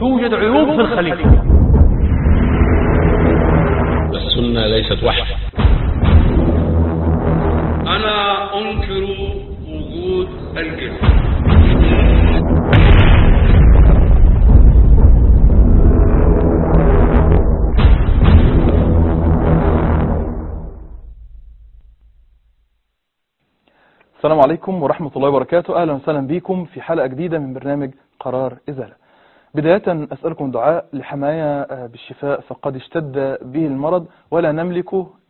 توجد عيوب في الخليفة السنة ليست وحي أنا أنكر وجود الجن السلام عليكم ورحمة الله وبركاته أهلا وسهلا بكم في حلقة جديدة من برنامج قرار إزالة بداية أسألكم دعاء لحماية بالشفاء فقد اشتد به المرض ولا نملك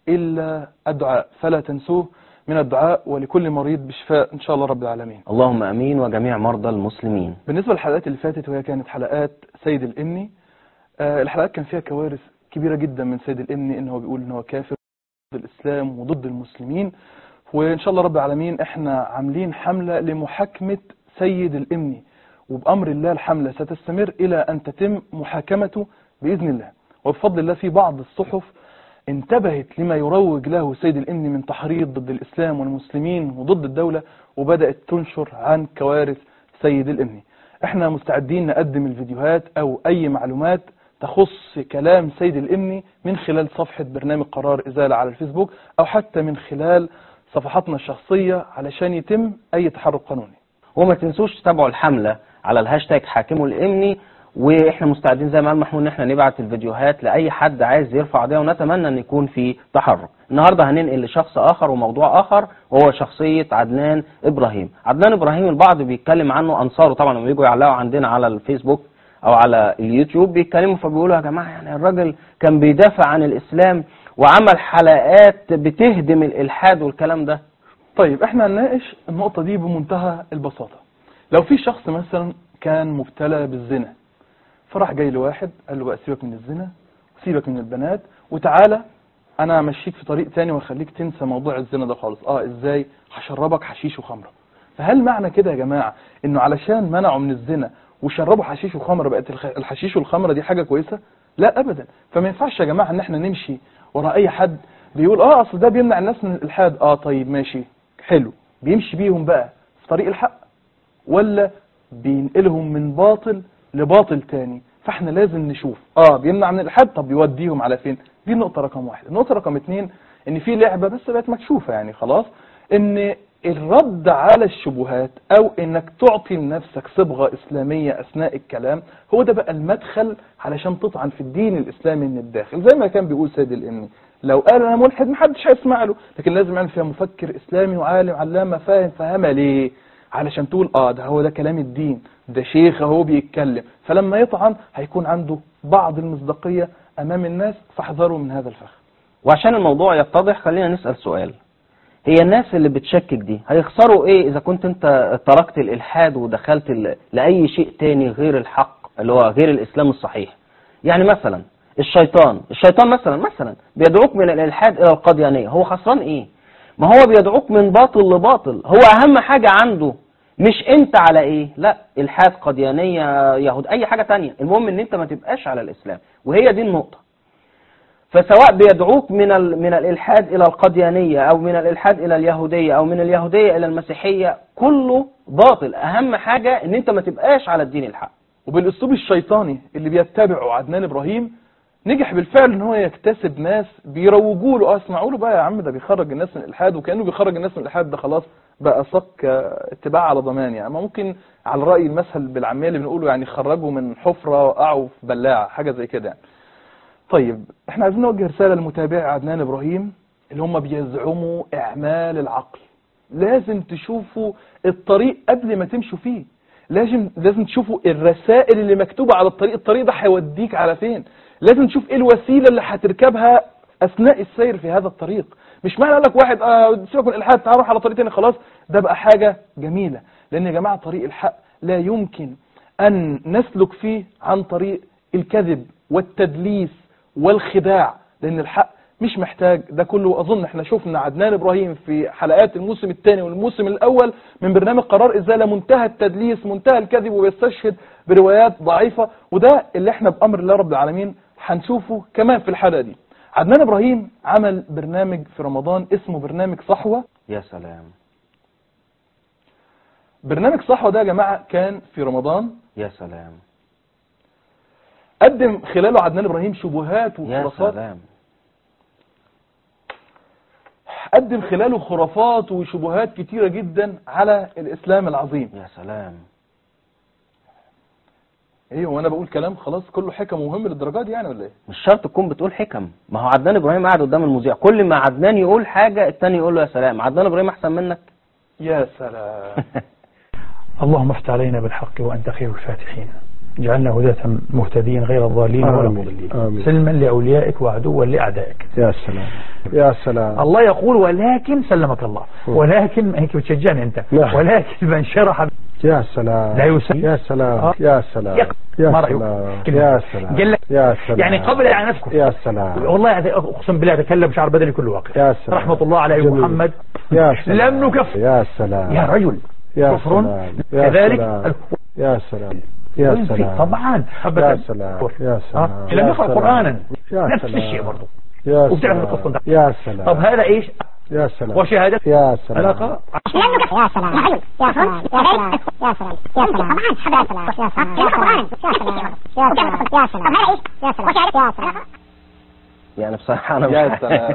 إلا الدعاء فلا تنسوه من الدعاء ولكل مريض بشفاء إن شاء الله رب العالمين اللهم امين وجميع مرضى المسلمين بالنسبة للحلقات اللي فاتت وهي كانت حلقات سيد الإمني آه، الحلقات كان فيها كوارث كبيرة جدا من سيد الإمني إن هو بيقول إن هو كافر ضد الإسلام وضد المسلمين وإن شاء الله رب العالمين إحنا عاملين حملة لمحاكمة سيد الإمني وبأمر الله الحملة ستستمر إلى أن تتم محاكمته بإذن الله وبفضل الله في بعض الصحف انتبهت لما يروج له سيد الإمني من تحريض ضد الإسلام والمسلمين وضد الدولة وبدأت تنشر عن كوارث سيد الإمني احنا مستعدين نقدم الفيديوهات أو أي معلومات تخص كلام سيد الإمني من خلال صفحة برنامج قرار إزالة على الفيسبوك أو حتى من خلال صفحاتنا الشخصية علشان يتم أي تحرك قانوني وما تنسوش تتابعوا الحملة على الهاشتاج حاكموا الامني واحنا مستعدين زي ما قال محمود ان احنا نبعت الفيديوهات لاي حد عايز يرفع قضيه ونتمنى ان يكون في تحرك النهارده هننقل لشخص اخر وموضوع اخر وهو شخصيه عدنان ابراهيم عدنان ابراهيم البعض بيتكلم عنه انصاره طبعا لما بيجوا يعلقوا عندنا على الفيسبوك او على اليوتيوب بيتكلموا فبيقولوا يا جماعه يعني الراجل كان بيدافع عن الاسلام وعمل حلقات بتهدم الالحاد والكلام ده طيب احنا هنناقش النقطة دي بمنتهى البساطة لو في شخص مثلا كان مبتلى بالزنا فراح جاي لواحد قال له بقى سيبك من الزنا وسيبك من البنات وتعالى انا همشيك في طريق تاني واخليك تنسى موضوع الزنا ده خالص اه ازاي هشربك حشيش وخمره فهل معنى كده يا جماعة انه علشان منعوا من الزنا وشربوا حشيش وخمره بقت الخ- الحشيش والخمره دي حاجة كويسة لا ابدا فما ينفعش يا جماعة ان احنا نمشي ورا اي حد بيقول اه اصل ده بيمنع الناس من الالحاد اه طيب ماشي حلو بيمشي بيهم بقى في طريق الحق ولا بينقلهم من باطل لباطل تاني فاحنا لازم نشوف اه بيمنع من الالحاد طب يوديهم على فين دي النقطة رقم واحد النقطة رقم اتنين ان في لعبة بس بقت مكشوفة يعني خلاص ان الرد على الشبهات او انك تعطي لنفسك صبغة اسلامية اثناء الكلام هو ده بقى المدخل علشان تطعن في الدين الاسلامي من الداخل زي ما كان بيقول سيد الامني لو قال انا ملحد محدش هيسمع له لكن لازم يعمل فيها مفكر اسلامي وعالم علامة فاهم فهمها ليه علشان تقول اه ده هو ده كلام الدين ده شيخ اهو بيتكلم فلما يطعن هيكون عنده بعض المصداقية امام الناس فاحذروا من هذا الفخ وعشان الموضوع يتضح خلينا نسأل سؤال هي الناس اللي بتشكك دي هيخسروا ايه اذا كنت انت تركت الالحاد ودخلت ال- لاي شيء تاني غير الحق اللي هو غير الاسلام الصحيح يعني مثلا الشيطان الشيطان مثلا مثلا بيدعوك من الالحاد الى القديانيه هو خسران ايه ما هو بيدعوك من باطل لباطل هو اهم حاجه عنده مش انت على ايه لا الحاد قديانيه يهود اي حاجه تانية المهم ان انت ما تبقاش على الاسلام وهي دي النقطه فسواء بيدعوك من ال- من الالحاد الى القديانيه او من الالحاد الى اليهوديه او من اليهوديه الى المسيحيه كله باطل اهم حاجه ان انت ما تبقاش على الدين الحق وبالاسلوب الشيطاني اللي بيتبعه عدنان ابراهيم نجح بالفعل ان هو يكتسب ناس بيروجوا له اه اسمعوا له بقى يا عم ده بيخرج الناس من الالحاد وكانه بيخرج الناس من الالحاد ده خلاص بقى صك آه، اتباع على ضمان يعني ما ممكن على راي المثل بالعاميه اللي بنقوله يعني خرجوا من حفره وقعوا في بلاعه حاجه زي كده يعني طيب احنا عايزين نوجه رساله لمتابعي عدنان ابراهيم اللي هم بيزعموا اعمال العقل لازم تشوفوا الطريق قبل ما تمشوا فيه لازم لازم تشوفوا الرسائل اللي مكتوبة على الطريق الطريق ده هيوديك على فين لازم تشوف ايه الوسيلة اللي هتركبها اثناء السير في هذا الطريق مش معنى لك واحد اه سيبك من الالحاد تعال روح على طريق تاني خلاص ده بقى حاجة جميلة لان يا جماعة طريق الحق لا يمكن ان نسلك فيه عن طريق الكذب والتدليس والخداع لان الحق مش محتاج ده كله اظن احنا شفنا عدنان ابراهيم في حلقات الموسم الثاني والموسم الاول من برنامج قرار ازاله منتهى التدليس منتهى الكذب وبيستشهد بروايات ضعيفه وده اللي احنا بامر الله رب العالمين هنشوفه كمان في الحلقه دي عدنان ابراهيم عمل برنامج في رمضان اسمه برنامج صحوه يا سلام برنامج صحوه ده يا جماعه كان في رمضان يا سلام قدم خلاله عدنان ابراهيم شبهات يا وخرافات سلام قدم خلاله خرافات وشبهات كتيرة جدا على الاسلام العظيم يا سلام ايه وانا بقول كلام خلاص كله حكم ومهم للدرجات دي يعني ولا ايه مش شرط تكون بتقول حكم ما هو عدنان ابراهيم قاعد قدام المذيع كل ما عدنان يقول حاجه التاني يقول له يا سلام عدنان ابراهيم احسن منك يا سلام اللهم افتح علينا بالحق وأنت خير الفاتحين جعلنا هداة مهتدين غير الضالين ولا آمين. مضلين آمين. سلما لأوليائك وعدوا لأعدائك يا سلام يا سلام الله يقول ولكن سلمك الله ولكن هيك بتشجعني أنت نعم. ولكن من شرح يا سلام لا يسلم. يا سلام آه. يا سلام يق- يا ما رأيك؟ سلام كلمة. يا سلام قال لك يا سلام يعني قبل أن أذكر يا سلام والله هذا أقسم بالله أتكلم شعر بدني كله واقع يا سلام رحمة الله على أبي جميل. محمد يا سلام لم نكفر يا سلام يا رجل يا كفر سلام. يا كذلك سلام. يا سلام يا وين في- سلام طبعا حبة يا سلام يا سلام آه. يا لم يقرأ سلام. قرآنا يا نفس سلام. الشيء برضه يا وبتعرف سلام. القصة ده. يا سلام طب هذا ايش يا سلام وشهادة يا سلام علاقة يا سلام يا سلام يا سلام يا سلام يا سلام يا سلام يا سلام يا سلام يا سلام يا سلام يا سلام يا سلام يا سلام يعني بصراحه انا مش يا عارف. سلام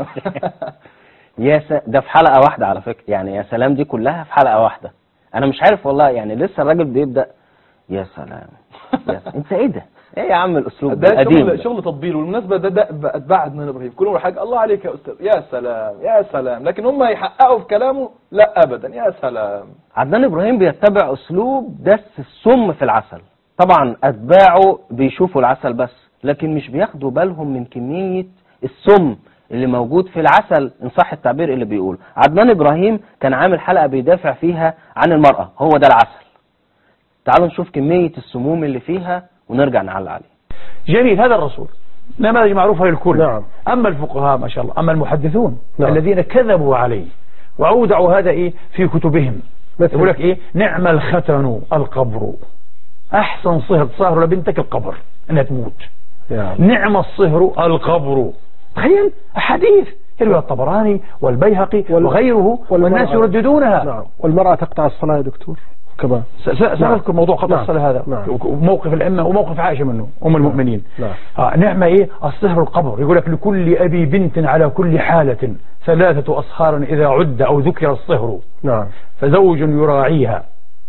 يا س... ده في حلقه واحده على فكره يعني يا سلام دي كلها في حلقه واحده انا مش عارف والله يعني لسه الراجل بيبدا يا سلام يا س... انت ايه ده ايه يا عم الاسلوب ده القديم شغل ده؟ شغل تطبيل والمناسبه ده ده اتباع عدنان ابراهيم كل يقول حاجه الله عليك يا استاذ يا سلام يا سلام لكن هم يحققوا في كلامه لا ابدا يا سلام عدنان ابراهيم بيتبع اسلوب دس السم في العسل طبعا اتباعه بيشوفوا العسل بس لكن مش بياخدوا بالهم من كمية السم اللي موجود في العسل ان صح التعبير اللي بيقول عدنان ابراهيم كان عامل حلقة بيدافع فيها عن المرأة هو ده العسل تعالوا نشوف كمية السموم اللي فيها ونرجع نعلق عليه جميل هذا الرسول نماذج معروفة للكل نعم. أما الفقهاء ما شاء الله أما المحدثون نعم. الذين كذبوا عليه وأودعوا هذا إيه في كتبهم مثل؟ يقول لك إيه نعم الختن القبر أحسن صهر تصهر لبنتك القبر أنها تموت يا نعم الصهر القبر تخيل أحاديث يروي الطبراني والبيهقي وال- وغيره والناس والمرأة. يرددونها نعم والمرأة تقطع الصلاة يا دكتور كمان س- س- سنذكر موضوع قطع نعم. الصلاة هذا نعم. وك- وموقف الأمة وموقف عائشة منه أم المؤمنين نعم. آه نعمة إيه الصهر القبر يقول لك لكل أبي بنت على كل حالة ثلاثة أصهار إذا عد أو ذكر الصهر نعم فزوج يراعيها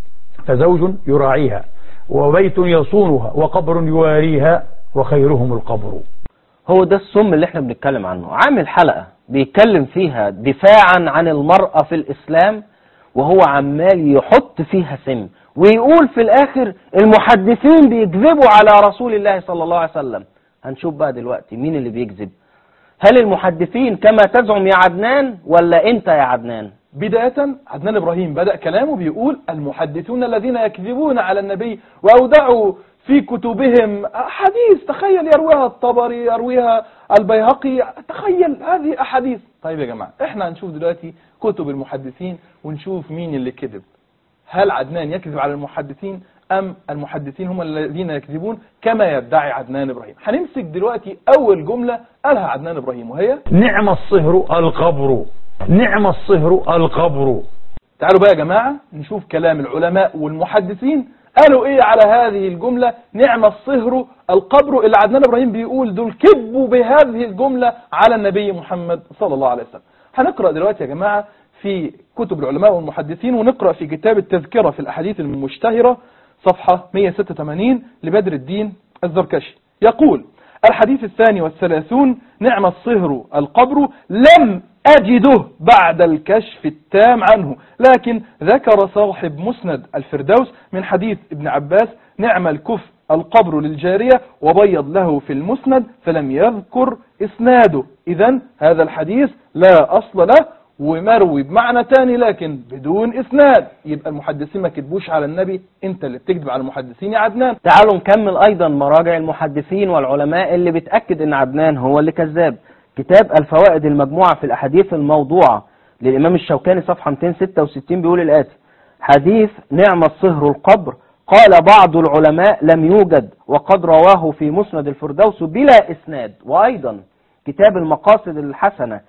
فزوج يراعيها وبيت يصونها وقبر يواريها وخيرهم القبر هو ده السم اللي احنا بنتكلم عنه عامل حلقة بيتكلم فيها دفاعا عن المرأة في الإسلام وهو عمال يحط فيها سم ويقول في الآخر المحدثين بيكذبوا على رسول الله صلى الله عليه وسلم هنشوف بقى دلوقتي مين اللي بيكذب هل المحدثين كما تزعم يا عدنان ولا انت يا عدنان بداية عدنان إبراهيم بدأ كلامه بيقول المحدثون الذين يكذبون على النبي وأودعوا في كتبهم أحاديث تخيل يرويها الطبري يرويها البيهقي تخيل هذه أحاديث طيب يا جماعة احنا هنشوف دلوقتي كتب المحدثين ونشوف مين اللي كذب هل عدنان يكذب على المحدثين أم المحدثين هم الذين يكذبون كما يدعي عدنان إبراهيم هنمسك دلوقتي أول جملة قالها عدنان إبراهيم وهي نعم الصهر القبر نعم الصهر القبر تعالوا بقى يا جماعة نشوف كلام العلماء والمحدثين قالوا ايه على هذه الجملة نعم الصهر القبر اللي عدنان ابراهيم بيقول دول كذبوا بهذه الجملة على النبي محمد صلى الله عليه وسلم هنقرأ دلوقتي يا جماعة في كتب العلماء والمحدثين ونقرأ في كتاب التذكرة في الأحاديث المشتهرة صفحة 186 لبدر الدين الزركشي يقول الحديث الثاني والثلاثون نعم الصهر القبر لم أجده بعد الكشف التام عنه لكن ذكر صاحب مسند الفردوس من حديث ابن عباس نعم الكف القبر للجارية وبيض له في المسند فلم يذكر إسناده إذا هذا الحديث لا أصل له ومروي بمعنى تاني لكن بدون إسناد يبقى المحدثين ما كتبوش على النبي انت اللي بتكذب على المحدثين يا عدنان تعالوا نكمل ايضا مراجع المحدثين والعلماء اللي بتأكد ان عدنان هو اللي كذاب كتاب الفوائد المجموعة في الاحاديث الموضوعة للامام الشوكاني صفحة 266 بيقول الاتي حديث نعم الصهر القبر قال بعض العلماء لم يوجد وقد رواه في مسند الفردوس بلا اسناد وايضا كتاب المقاصد الحسنة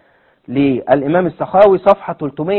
للإمام السخاوي صفحة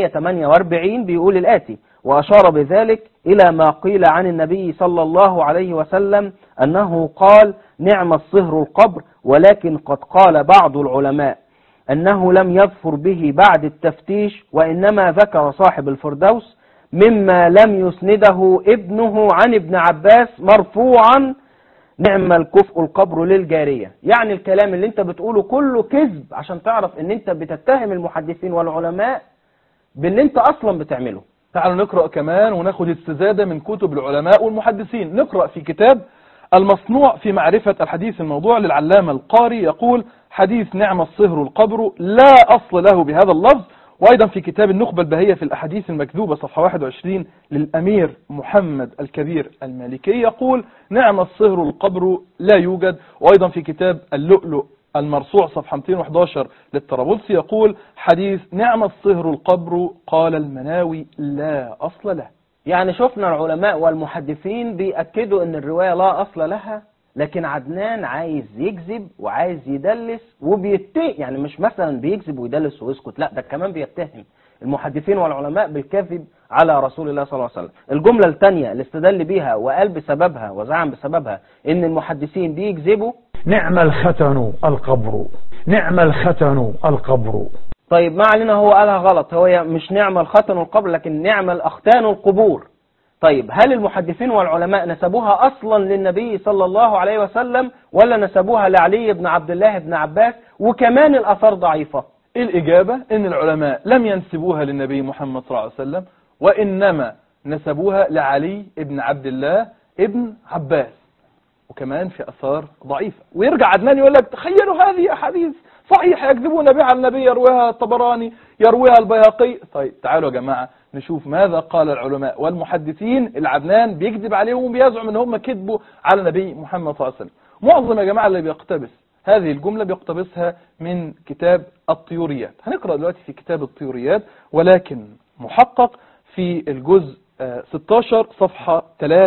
348 بيقول الآتي وأشار بذلك إلى ما قيل عن النبي صلى الله عليه وسلم أنه قال نعم الصهر القبر ولكن قد قال بعض العلماء أنه لم يظفر به بعد التفتيش وإنما ذكر صاحب الفردوس مما لم يسنده ابنه عن ابن عباس مرفوعا نعم الكفء القبر للجارية يعني الكلام اللي انت بتقوله كله كذب عشان تعرف ان انت بتتهم المحدثين والعلماء باللي انت اصلا بتعمله تعالوا نقرأ كمان وناخد استزادة من كتب العلماء والمحدثين نقرأ في كتاب المصنوع في معرفة الحديث الموضوع للعلامة القاري يقول حديث نعم الصهر القبر لا أصل له بهذا اللفظ وأيضا في كتاب النخبة البهية في الأحاديث المكذوبة صفحة 21 للأمير محمد الكبير المالكي يقول نعم الصهر القبر لا يوجد وأيضا في كتاب اللؤلؤ المرصوع صفحة 211 للطرابلسي يقول حديث نعم الصهر القبر قال المناوي لا أصل له يعني شفنا العلماء والمحدثين بيأكدوا ان الرواية لا اصل لها لكن عدنان عايز يكذب وعايز يدلس وبيتهم يعني مش مثلا بيكذب ويدلس ويسكت لا ده كمان بيتهم المحدثين والعلماء بالكذب على رسول الله صلى الله عليه وسلم الجملة الثانية اللي استدل بيها وقال بسببها وزعم بسببها ان المحدثين بيكذبوا نعم الختن القبر نعم الختن القبر طيب ما علينا هو قالها غلط هو مش نعم الختن القبر لكن نعم الأختان القبور طيب هل المحدثين والعلماء نسبوها أصلا للنبي صلى الله عليه وسلم ولا نسبوها لعلي بن عبد الله بن عباس وكمان الأثار ضعيفة الإجابة إن العلماء لم ينسبوها للنبي محمد صلى الله عليه وسلم وإنما نسبوها لعلي بن عبد الله ابن عباس وكمان في أثار ضعيفة ويرجع عدنان يقول لك تخيلوا هذه أحاديث صحيح يكذبون بها على النبي يرويها الطبراني يرويها البيهقي طيب تعالوا يا جماعة نشوف ماذا قال العلماء والمحدثين العدنان بيكذب عليهم وبيزعم ان هم كذبوا على النبي محمد صلى الله عليه وسلم معظم يا جماعة اللي بيقتبس هذه الجملة بيقتبسها من كتاب الطيوريات هنقرأ دلوقتي في كتاب الطيوريات ولكن محقق في الجزء آه، 16 صفحة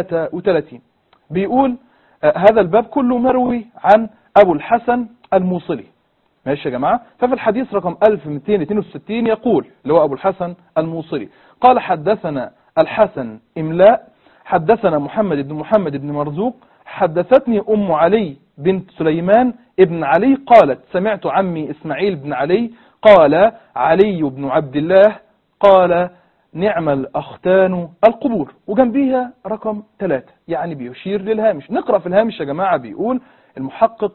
33 بيقول آه، هذا الباب كله مروي عن أبو الحسن الموصلي ماشي يا جماعة ففي الحديث رقم 1262 يقول اللي هو أبو الحسن الموصلي قال حدثنا الحسن إملاء حدثنا محمد بن محمد بن مرزوق حدثتني أم علي بنت سليمان ابن علي قالت سمعت عمي إسماعيل بن علي قال علي بن عبد الله قال نعم الأختان القبور وجنبيها رقم ثلاثة يعني بيشير للهامش نقرأ في الهامش يا جماعة بيقول المحقق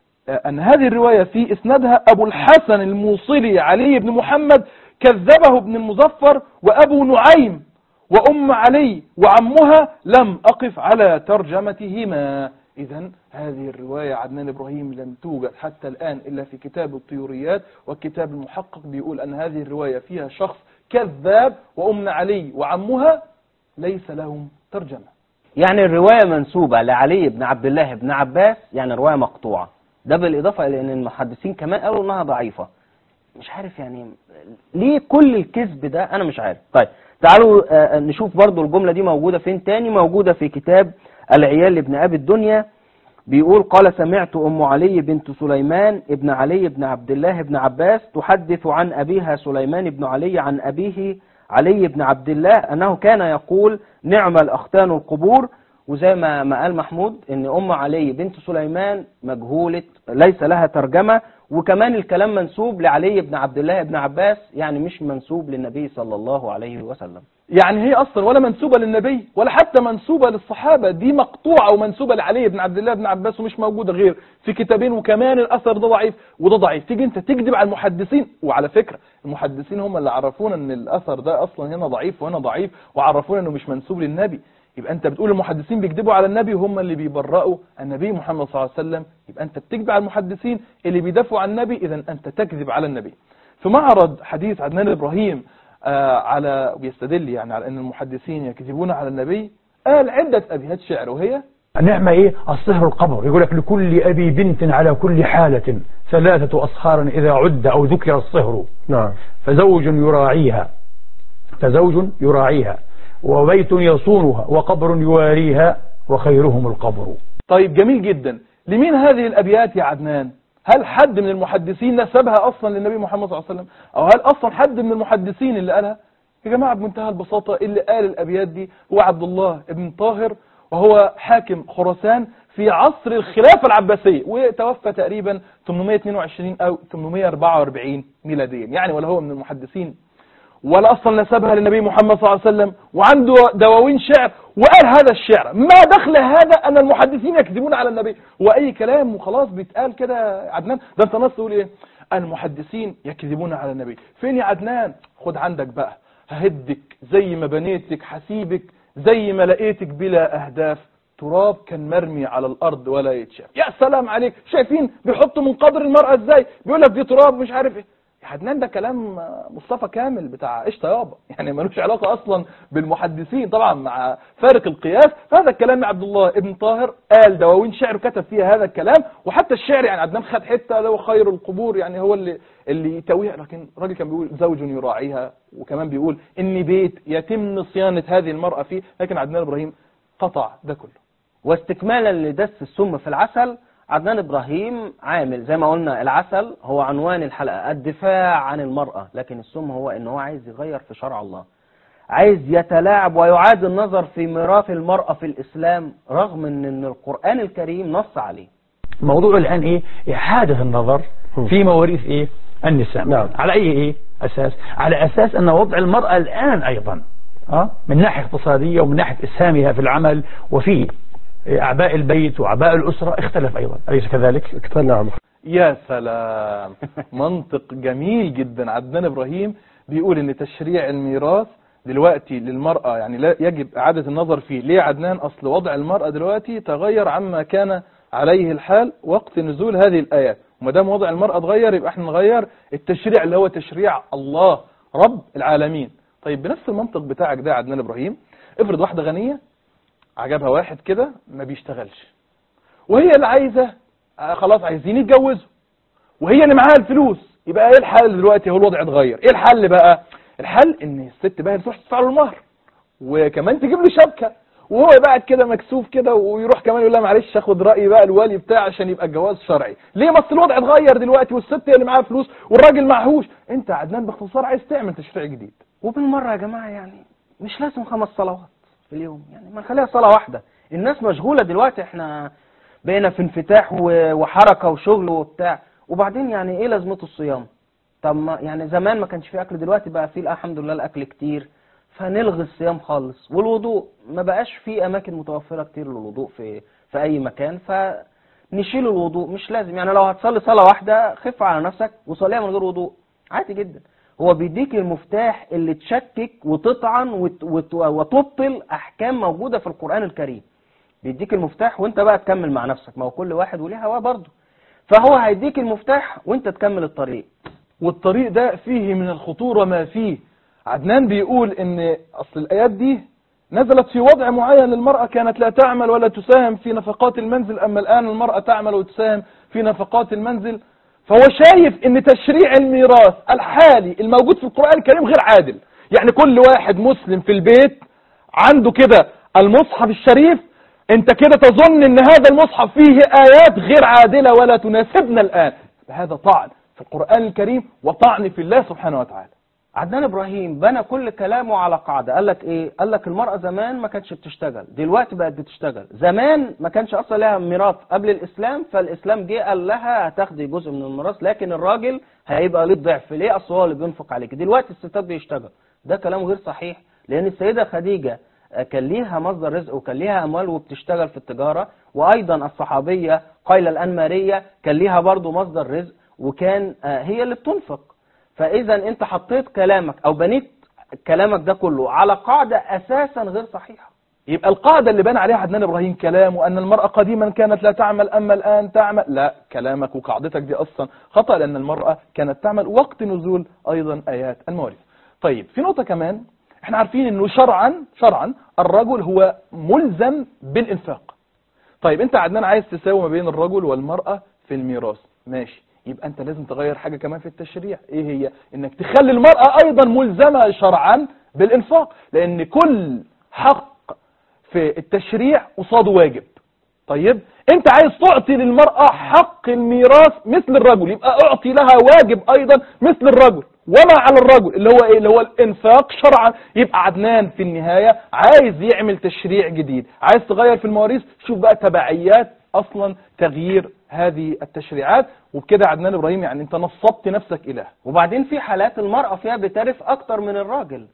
أن هذه الرواية في إسنادها أبو الحسن الموصلي علي بن محمد كذبه ابن المظفر وأبو نعيم وأم علي وعمها لم أقف على ترجمتهما إذا هذه الرواية عدنان إبراهيم لم توجد حتى الآن إلا في كتاب الطيوريات والكتاب المحقق بيقول أن هذه الرواية فيها شخص كذاب وأم علي وعمها ليس لهم ترجمة يعني الرواية منسوبة لعلي بن عبد الله بن عباس يعني رواية مقطوعة ده بالإضافة إلى أن المحدثين كمان قالوا إنها ضعيفة مش عارف يعني ليه كل الكذب ده أنا مش عارف طيب تعالوا آه، نشوف برضو الجملة دي موجودة فين تاني موجودة في كتاب العيال لابن أبي الدنيا بيقول قال سمعت أم علي بنت سليمان ابن علي بن عبد الله بن عباس تحدث عن أبيها سليمان بن علي عن أبيه علي بن عبد الله أنه كان يقول نعم الأختان القبور وزي ما ما قال محمود ان ام علي بنت سليمان مجهولة ليس لها ترجمة وكمان الكلام منسوب لعلي بن عبد الله بن عباس يعني مش منسوب للنبي صلى الله عليه وسلم يعني هي اصلا ولا منسوبة للنبي ولا حتى منسوبة للصحابة دي مقطوعة ومنسوبة لعلي بن عبد الله بن عباس ومش موجودة غير في كتابين وكمان الاثر ده ضعيف وده ضعيف تيجي انت تكذب على المحدثين وعلى فكرة المحدثين هم اللي عرفونا ان الاثر ده اصلا هنا ضعيف وهنا ضعيف وعرفونا انه مش منسوب للنبي يبقى انت بتقول المحدثين بيكذبوا على النبي وهم اللي بيبرئوا النبي محمد صلى الله عليه وسلم يبقى انت بتكذب على المحدثين اللي بيدافعوا عن النبي اذا انت تكذب على النبي في معرض حديث عدنان ابراهيم آه على بيستدل يعني على ان المحدثين يكذبون على النبي قال عدة ابيات شعر وهي نعمة ايه الصهر القبر يقول لك لكل ابي بنت على كل حالة ثلاثة اصهار اذا عد او ذكر الصهر نعم فزوج يراعيها فزوج يراعيها وبيت يصونها وقبر يواريها وخيرهم القبر طيب جميل جدا لمين هذه الابيات يا عدنان هل حد من المحدثين نسبها اصلا للنبي محمد صلى الله عليه وسلم او هل اصلا حد من المحدثين اللي قالها يا جماعة بمنتهى البساطة اللي قال الابيات دي هو عبد الله ابن طاهر وهو حاكم خراسان في عصر الخلافة العباسية وتوفى تقريبا 822 او 844 ميلاديا يعني ولا هو من المحدثين ولا اصلا نسبها للنبي محمد صلى الله عليه وسلم وعنده دواوين شعر وقال هذا الشعر ما دخل هذا ان المحدثين يكذبون على النبي واي كلام وخلاص بيتقال كده يا عدنان ده انت نص تقول ايه المحدثين يكذبون على النبي فين يا عدنان خد عندك بقى ههدك زي ما بنيتك حسيبك زي ما لقيتك بلا اهداف تراب كان مرمي على الارض ولا يتشاف يا سلام عليك شايفين بيحطوا من قدر المرأة ازاي بيقول لك دي تراب مش عارف ايه يا عدنان ده كلام مصطفى كامل بتاع قشطه يابا يعني ملوش علاقه اصلا بالمحدثين طبعا مع فارق القياس فهذا الكلام عبد الله ابن طاهر قال دواوين شعر كتب فيها هذا الكلام وحتى الشعر يعني عدنان خد حته اللي هو خير القبور يعني هو اللي اللي يتويها لكن الراجل كان بيقول زوج يراعيها وكمان بيقول ان بيت يتم صيانه هذه المراه فيه لكن عدنان ابراهيم قطع ده كله واستكمالا لدس السم في العسل عدنان إبراهيم عامل زي ما قلنا العسل هو عنوان الحلقة الدفاع عن المرأة لكن السم هو ان هو عايز يغير في شرع الله عايز يتلاعب ويعاد النظر في ميراث المرأة في الإسلام رغم ان إن القرآن الكريم نص عليه موضوع الآن إيه إعادة النظر في مواريث إيه النساء نعم. على أي إيه أساس على أساس أن وضع المرأة الآن أيضا أه؟ من ناحية اقتصادية ومن ناحية إسهامها في العمل وفي أعباء البيت وأعباء الأسرة اختلف أيضا أليس كذلك؟ اكتر نعم يا سلام منطق جميل جدا عدنان ابراهيم بيقول ان تشريع الميراث دلوقتي للمرأة يعني لا يجب اعادة النظر فيه ليه يا عدنان اصل وضع المرأة دلوقتي تغير عما كان عليه الحال وقت نزول هذه الايات وما دام وضع المرأة اتغير يبقى احنا نغير التشريع اللي هو تشريع الله رب العالمين طيب بنفس المنطق بتاعك ده يا عدنان ابراهيم افرض واحدة غنية عجبها واحد كده ما بيشتغلش وهي اللي عايزة آه خلاص عايزين يتجوزوا وهي اللي معاها الفلوس يبقى ايه الحل دلوقتي هو الوضع اتغير ايه الحل بقى الحل ان الست بقى تروح تدفع له المهر وكمان تجيب له شبكه وهو قاعد كده مكسوف كده ويروح كمان يقول لها معلش اخد راي بقى الوالي بتاعي عشان يبقى الجواز شرعي ليه ما أصل الوضع اتغير دلوقتي والست هي اللي معاها فلوس والراجل معهوش انت يا عدنان باختصار عايز تعمل تشريع جديد وبالمرة يا جماعة يعني مش لازم خمس صلوات في اليوم يعني ما نخليها صلاة واحدة الناس مشغولة دلوقتي احنا بقينا في انفتاح و- وحركة وشغل وبتاع وبعدين يعني ايه لازمته الصيام طب ما يعني زمان ما كانش فيه اكل دلوقتي بقى فيه الحمد لله الاكل كتير فنلغي الصيام خالص والوضوء ما بقاش فيه اماكن متوفرة كتير للوضوء في في اي مكان فنشيل الوضوء مش لازم يعني لو هتصلي صلاة واحدة خف على نفسك وصليها من غير وضوء عادي جدا هو بيديك المفتاح اللي تشكك وتطعن وت- وت- وتبطل احكام موجودة في القرآن الكريم بيديك المفتاح وانت بقى تكمل مع نفسك ما هو كل واحد وليه هواه برضه فهو هيديك المفتاح وانت تكمل الطريق والطريق ده فيه من الخطورة ما فيه عدنان بيقول ان اصل الايات دي نزلت في وضع معين للمرأة كانت لا تعمل ولا تساهم في نفقات المنزل اما الان المرأة تعمل وتساهم في نفقات المنزل فهو شايف ان تشريع الميراث الحالي الموجود في القرآن الكريم غير عادل يعني كل واحد مسلم في البيت عنده كده المصحف الشريف انت كده تظن ان هذا المصحف فيه ايات غير عادلة ولا تناسبنا الان هذا طعن في القرآن الكريم وطعن في الله سبحانه وتعالى عدنان ابراهيم بنى كل كلامه على قاعده قال لك ايه قال لك المراه زمان ما كانتش بتشتغل دلوقتي بقت بتشتغل زمان ما كانش اصلا لها ميراث قبل الاسلام فالاسلام جه قال لها هتاخدي جزء من الميراث لكن الراجل هيبقى ليه الضعف ليه اصل هو اللي بينفق عليك دلوقتي الستات بيشتغل ده كلام غير صحيح لان السيده خديجه آه، كان ليها مصدر رزق وكان ليها اموال وبتشتغل في التجاره وايضا الصحابيه قيل الانماريه كان ليها برضه مصدر رزق وكان آه، هي اللي بتنفق فاذا انت حطيت كلامك او بنيت كلامك ده كله على قاعده اساسا غير صحيحه يبقى القاعدة اللي بان عليها عدنان إبراهيم كلامه أن المرأة قديما كانت لا تعمل أما الآن تعمل لا كلامك وقاعدتك دي أصلا خطأ لأن المرأة كانت تعمل وقت نزول أيضا آيات المواريث طيب في نقطة كمان احنا عارفين أنه شرعا شرعا الرجل هو ملزم بالإنفاق طيب انت عدنان عايز تساوي ما بين الرجل والمرأة في الميراث ماشي يبقى انت لازم تغير حاجة كمان في التشريع ايه هي انك تخلي المرأة ايضا ملزمة شرعا بالانفاق لان كل حق في التشريع قصاده واجب طيب انت عايز تعطي للمرأة حق الميراث مثل الرجل يبقى اعطي لها واجب ايضا مثل الرجل وما على الرجل اللي هو ايه اللي هو الانفاق شرعا يبقى عدنان في النهاية عايز يعمل تشريع جديد عايز تغير في المواريث شوف بقى تبعيات اصلا تغيير هذه التشريعات وبكده عدنان ابراهيم يعني انت نصبت نفسك اله وبعدين في حالات المرأة فيها بترث أكتر من الراجل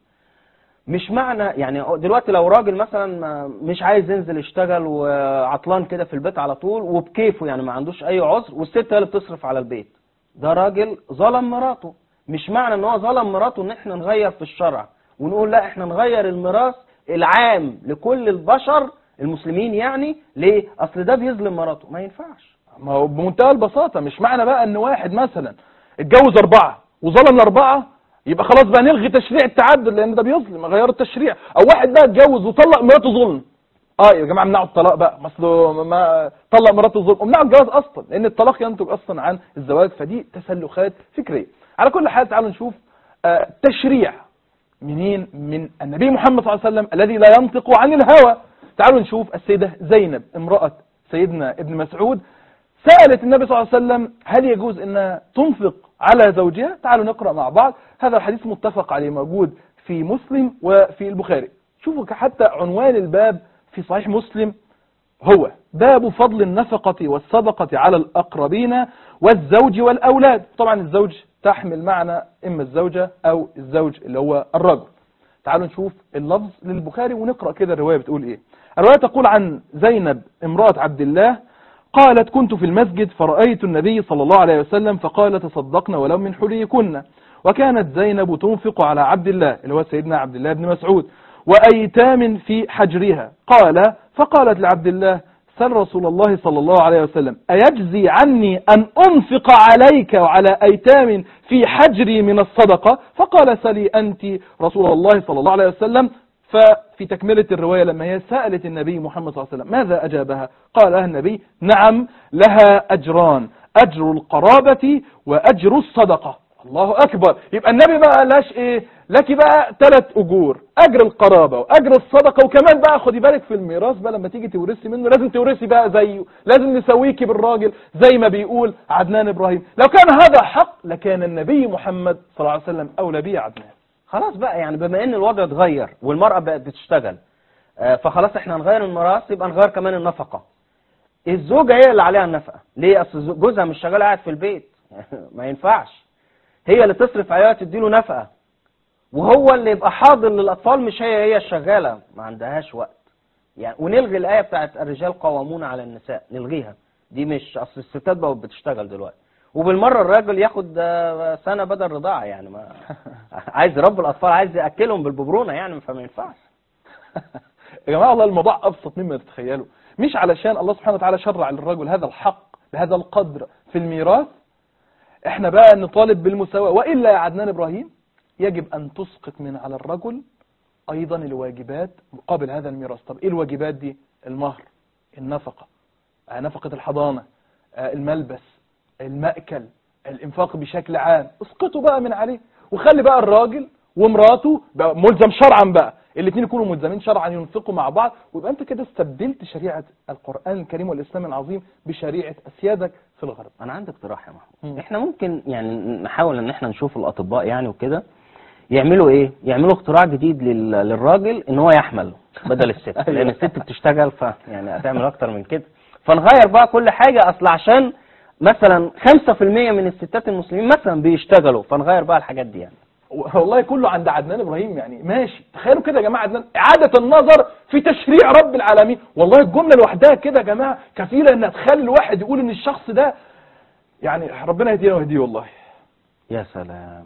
مش معنى يعني دلوقتي لو راجل مثلا ما- مش عايز ينزل يشتغل وعطلان كده في البيت على طول وبكيفه يعني ما عندوش أي عذر والست هي اللي بتصرف على البيت ده راجل ظلم مراته مش معنى ان هو ظلم مراته ان احنا نغير في الشرع ونقول لا احنا نغير الميراث العام لكل البشر المسلمين يعني ليه اصل ده بيظلم مراته ما ينفعش ما هو بمنتهى البساطة مش معنى بقى ان واحد مثلا اتجوز اربعة وظلم الاربعة يبقى خلاص بقى نلغي تشريع التعدد لان ده بيظلم غير التشريع او واحد بقى اتجوز وطلق مراته ظلم اه يا جماعه امنعوا الطلاق بقى ما اصله ما طلق مراته ظلم امنعوا الجواز اصلا لان الطلاق ينتج اصلا عن الزواج فدي تسلخات فكريه على كل حال تعالوا نشوف آه تشريع منين من النبي محمد صلى الله عليه وسلم الذي لا ينطق عن الهوى تعالوا نشوف السيدة زينب امرأة سيدنا ابن مسعود سألت النبي صلى الله عليه وسلم هل يجوز أنها تنفق على زوجها تعالوا نقرأ مع بعض هذا الحديث متفق عليه موجود في مسلم وفي البخاري شوفوا حتى عنوان الباب في صحيح مسلم هو باب فضل النفقة والصدقة على الأقربين والزوج والأولاد طبعا الزوج تحمل معنى إما الزوجة أو الزوج اللي هو الرجل تعالوا نشوف اللفظ للبخاري ونقرأ كده الرواية بتقول إيه الرواية تقول عن زينب امرأة عبد الله قالت كنت في المسجد فرأيت النبي صلى الله عليه وسلم فقال تصدقنا ولو من حليكن وكانت زينب تنفق على عبد الله اللي هو سيدنا عبد الله بن مسعود وأيتام في حجرها قال فقالت لعبد الله سل رسول الله صلى الله عليه وسلم أيجزي عني أن أنفق عليك وعلى أيتام في حجري من الصدقة فقال سلي أنت رسول الله صلى الله عليه وسلم ففي تكملة الرواية لما هي سألت النبي محمد صلى الله عليه وسلم ماذا أجابها قال لها النبي نعم لها أجران أجر القرابة وأجر الصدقة الله أكبر يبقى النبي بقى قالهاش إيه لك بقى ثلاث أجور أجر القرابة وأجر الصدقة وكمان بقى خدي بالك في الميراث بقى لما تيجي تورثي منه لازم تورثي بقى زيه لازم نسويكي بالراجل زي ما بيقول عدنان إبراهيم لو كان هذا حق لكان النبي محمد صلى الله عليه وسلم أولى به عدنان خلاص بقى يعني بما ان الوضع اتغير والمرأة بقت بتشتغل آه، فخلاص احنا هنغير الميراث يبقى نغير كمان النفقة الزوجة هي اللي عليها النفقة ليه اصل زو- جوزها مش شغال قاعد في البيت ما ينفعش هي اللي تصرف عليها تديله نفقة وهو اللي يبقى حاضر للاطفال مش هي هي الشغالة ما عندهاش وقت يعني ونلغي الآية بتاعت الرجال قوامون على النساء نلغيها دي مش اصل الستات بقوا بتشتغل دلوقتي وبالمرة الراجل ياخد آه، سنة بدل رضاعة يعني ما عايز يربي الأطفال عايز يأكلهم بالببرونة يعني فما ينفعش يا جماعة والله الموضوع أبسط مما تتخيلوا مش علشان الله سبحانه وتعالى شرع للرجل هذا الحق بهذا القدر في الميراث احنا بقى نطالب بالمساواة وإلا يا عدنان إبراهيم يجب أن تسقط من على الرجل أيضا الواجبات مقابل هذا الميراث طب إيه الواجبات دي المهر النفقة آه، نفقة الحضانة آه، الملبس المأكل الإنفاق بشكل عام اسقطوا بقى من عليه وخلي بقى الراجل ومراته بقى ملزم شرعا بقى الاثنين يكونوا ملزمين شرعا ينفقوا مع بعض ويبقى انت كده استبدلت شريعة القرآن الكريم والإسلام العظيم بشريعة أسيادك في الغرب أنا عندي اقتراح يا محمود مم. احنا ممكن يعني نحاول ان احنا نشوف الأطباء يعني وكده يعملوا ايه يعملوا اختراع جديد لل- للراجل ان هو يحمل بدل الست لان الست بتشتغل ف يعني هتعمل اكتر من كده فنغير بقى كل حاجة اصل عشان مثلا 5% من الستات المسلمين مثلا بيشتغلوا فنغير بقى الحاجات دي يعني والله كله عند عدنان إبراهيم يعني ماشي تخيلوا كده يا جماعة عدنان إعادة النظر في تشريع رب العالمين والله الجملة لوحدها كده يا جماعة كفيلة إنها تخلي الواحد يقول إن الشخص ده يعني ربنا يهدينا ويهديه والله يا سلام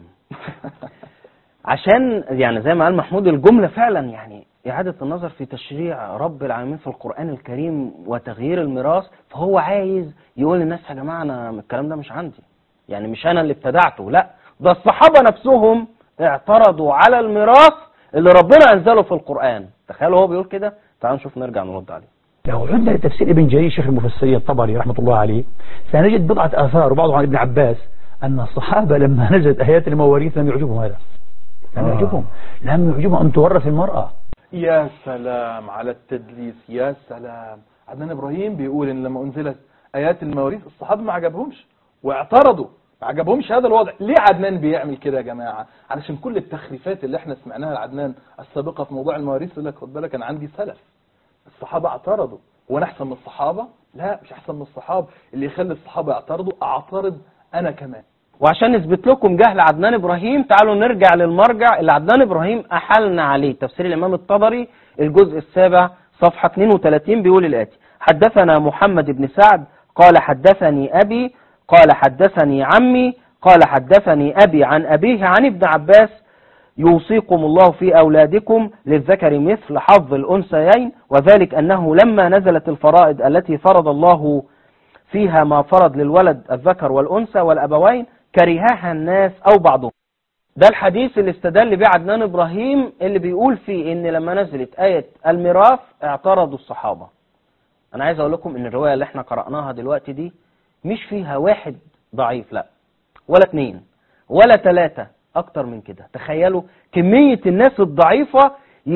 عشان يعني زي ما قال محمود الجملة فعلا يعني إعادة النظر في تشريع رب العالمين في القرآن الكريم وتغيير الميراث فهو عايز يقول للناس يا جماعة أنا الكلام ده مش عندي يعني مش أنا اللي ابتدعته لا ده الصحابة نفسهم اعترضوا على الميراث اللي ربنا أنزله في القرآن تخيلوا هو بيقول كده تعالوا نشوف نرجع نرد عليه لو عدنا لتفسير ابن جرير شيخ المفسرين الطبري رحمة الله عليه سنجد بضعة آثار وبعضها عن ابن عباس أن الصحابة لما نزلت آيات المواريث لم يعجبهم هذا لم آه. يعجبهم لم يعجبهم أن تورث المرأة يا سلام على التدليس يا سلام عدنان ابراهيم بيقول ان لما انزلت ايات المواريث الصحابه ما عجبهمش واعترضوا ما عجبهمش هذا الوضع ليه عدنان بيعمل كده يا جماعه علشان كل التخريفات اللي احنا سمعناها لعدنان السابقه في موضوع المواريث يقول لك خد بالك انا عندي سلف الصحابه اعترضوا وانا احسن من الصحابه لا مش احسن من الصحابه اللي يخلي الصحابه يعترضوا اعترض انا كمان وعشان نثبت لكم جهل عدنان ابراهيم تعالوا نرجع للمرجع اللي عدنان ابراهيم احلنا عليه تفسير الامام الطبري الجزء السابع صفحه 32 بيقول الاتي حدثنا محمد بن سعد قال حدثني ابي قال حدثني عمي قال حدثني ابي عن ابيه عن ابن عباس يوصيكم الله في أولادكم للذكر مثل حظ الأنثيين وذلك أنه لما نزلت الفرائض التي فرض الله فيها ما فرض للولد الذكر والأنثى والأبوين كرهها الناس أو بعضهم ده الحديث اللي استدل بيه عدنان إبراهيم اللي بيقول فيه إن لما نزلت آية الميراث اعترضوا الصحابة أنا عايز أقول لكم إن الرواية اللي احنا قرأناها دلوقتي دي مش فيها واحد ضعيف لا ولا اتنين ولا تلاتة أكتر من كده تخيلوا كمية الناس الضعيفة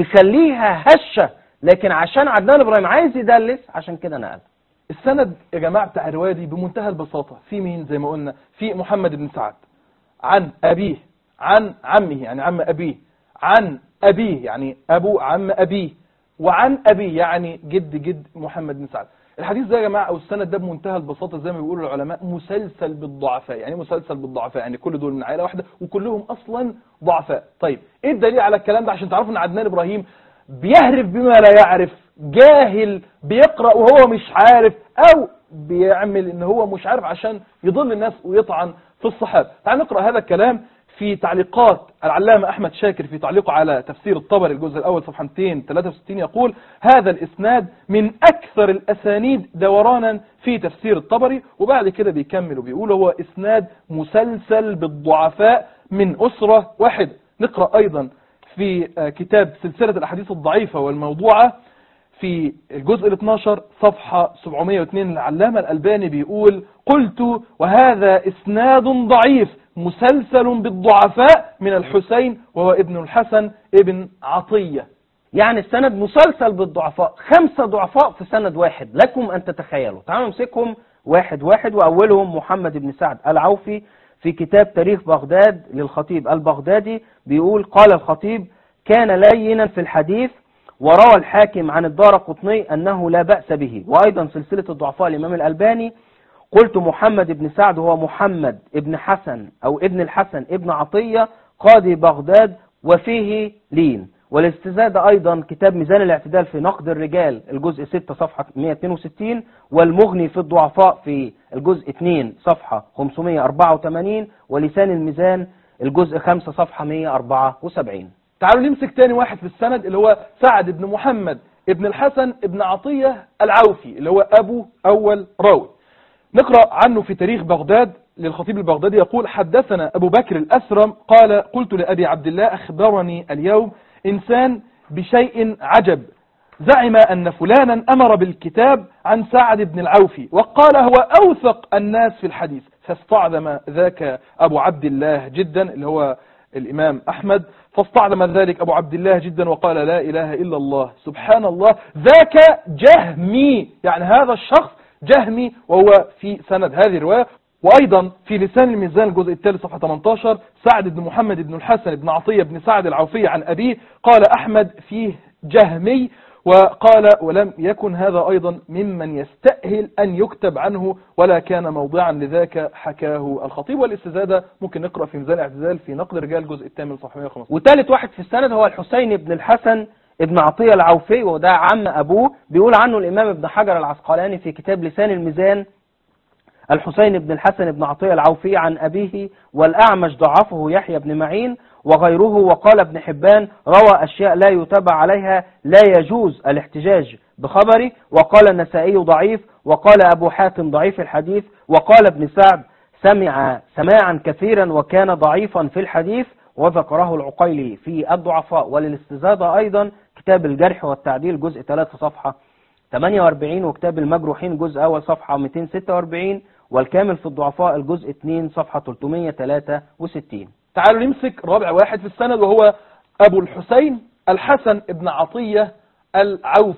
يخليها هشة لكن عشان عدنان إبراهيم عايز يدلس عشان كده نقل السند يا جماعه بتاع الروايه دي بمنتهى البساطه في مين زي ما قلنا في محمد بن سعد عن ابيه عن عمه يعني عم ابيه عن ابيه يعني ابو عم ابيه وعن ابيه يعني جد جد محمد بن سعد الحديث ده يا جماعه او السند ده بمنتهى البساطه زي ما بيقولوا العلماء مسلسل بالضعفاء يعني إيه مسلسل بالضعفاء يعني كل دول من عائله واحده وكلهم اصلا ضعفاء طيب ايه الدليل على الكلام ده عشان تعرفوا ان عدنان ابراهيم بيهرف بما لا يعرف جاهل بيقرأ وهو مش عارف او بيعمل ان هو مش عارف عشان يضل الناس ويطعن في الصحابة تعال نقرأ هذا الكلام في تعليقات العلامة أحمد شاكر في تعليقه على تفسير الطبري الجزء الأول صفحة 263 يقول هذا الإسناد من أكثر الأسانيد دورانا في تفسير الطبري وبعد كده بيكمل وبيقول هو إسناد مسلسل بالضعفاء من أسرة واحدة نقرأ أيضا في آه، كتاب سلسلة الأحاديث الضعيفة والموضوعة في الجزء ال 12 صفحة 702 العلامة الألباني بيقول قلت وهذا إسناد ضعيف مسلسل بالضعفاء من الحسين وهو ابن الحسن ابن عطية يعني السند مسلسل بالضعفاء خمسة ضعفاء في سند واحد لكم أن تتخيلوا تعالوا نمسكهم واحد واحد وأولهم محمد بن سعد العوفي في كتاب تاريخ بغداد للخطيب البغدادي بيقول قال الخطيب كان لينا في الحديث وروى الحاكم عن الدار قطني أنه لا بأس به وأيضا سلسلة الضعفاء الإمام الألباني قلت محمد بن سعد هو محمد ابن حسن أو ابن الحسن ابن عطية قاضي بغداد وفيه لين والاستزاد أيضا كتاب ميزان الاعتدال في نقد الرجال الجزء 6 صفحة 162 والمغني في الضعفاء في الجزء 2 صفحة 584 ولسان الميزان الجزء 5 صفحة 174 تعالوا نمسك تاني واحد في السند اللي هو سعد بن محمد ابن الحسن ابن عطية العوفي اللي هو أبو أول راوي نقرأ عنه في تاريخ بغداد للخطيب البغدادي يقول حدثنا أبو بكر الأسرم قال قلت لأبي عبد الله أخبرني اليوم إنسان بشيء عجب زعم أن فلانا أمر بالكتاب عن سعد بن العوفي وقال هو أوثق الناس في الحديث فاستعظم ذاك أبو عبد الله جدا اللي هو الإمام أحمد فاستعظم ذلك أبو عبد الله جدا وقال لا إله إلا الله سبحان الله ذاك جهمي يعني هذا الشخص جهمي وهو في سند هذه الرواية وأيضا في لسان الميزان الجزء الثالث صفحة 18 سعد بن محمد بن الحسن بن عطية بن سعد العوفي عن أبيه قال أحمد فيه جهمي وقال ولم يكن هذا أيضا ممن يستأهل أن يكتب عنه ولا كان موضعا لذاك حكاه الخطيب والاستزادة ممكن نقرأ في ميزان الاعتزال في نقد الرجال الجزء الثامن صفحة 115 وثالث واحد في السند هو الحسين بن الحسن ابن عطية العوفي وده عم أبوه بيقول عنه الإمام ابن حجر العسقلاني في كتاب لسان الميزان الحسين بن الحسن بن عطية العوفي عن أبيه والأعمش ضعفه يحيى بن معين وغيره وقال ابن حبان روى أشياء لا يتبع عليها لا يجوز الاحتجاج بخبري وقال النسائي ضعيف وقال أبو حاتم ضعيف الحديث وقال ابن سعد سمع سماعا كثيرا وكان ضعيفا في الحديث وذكره العقيلي في الضعفاء وللاستزادة أيضا كتاب الجرح والتعديل جزء 3 صفحة 48 وكتاب المجروحين جزء أول صفحة 246 والكامل في الضعفاء الجزء 2 صفحة 363 تعالوا نمسك رابع واحد في السند وهو أبو الحسين الحسن ابن عطية العوفي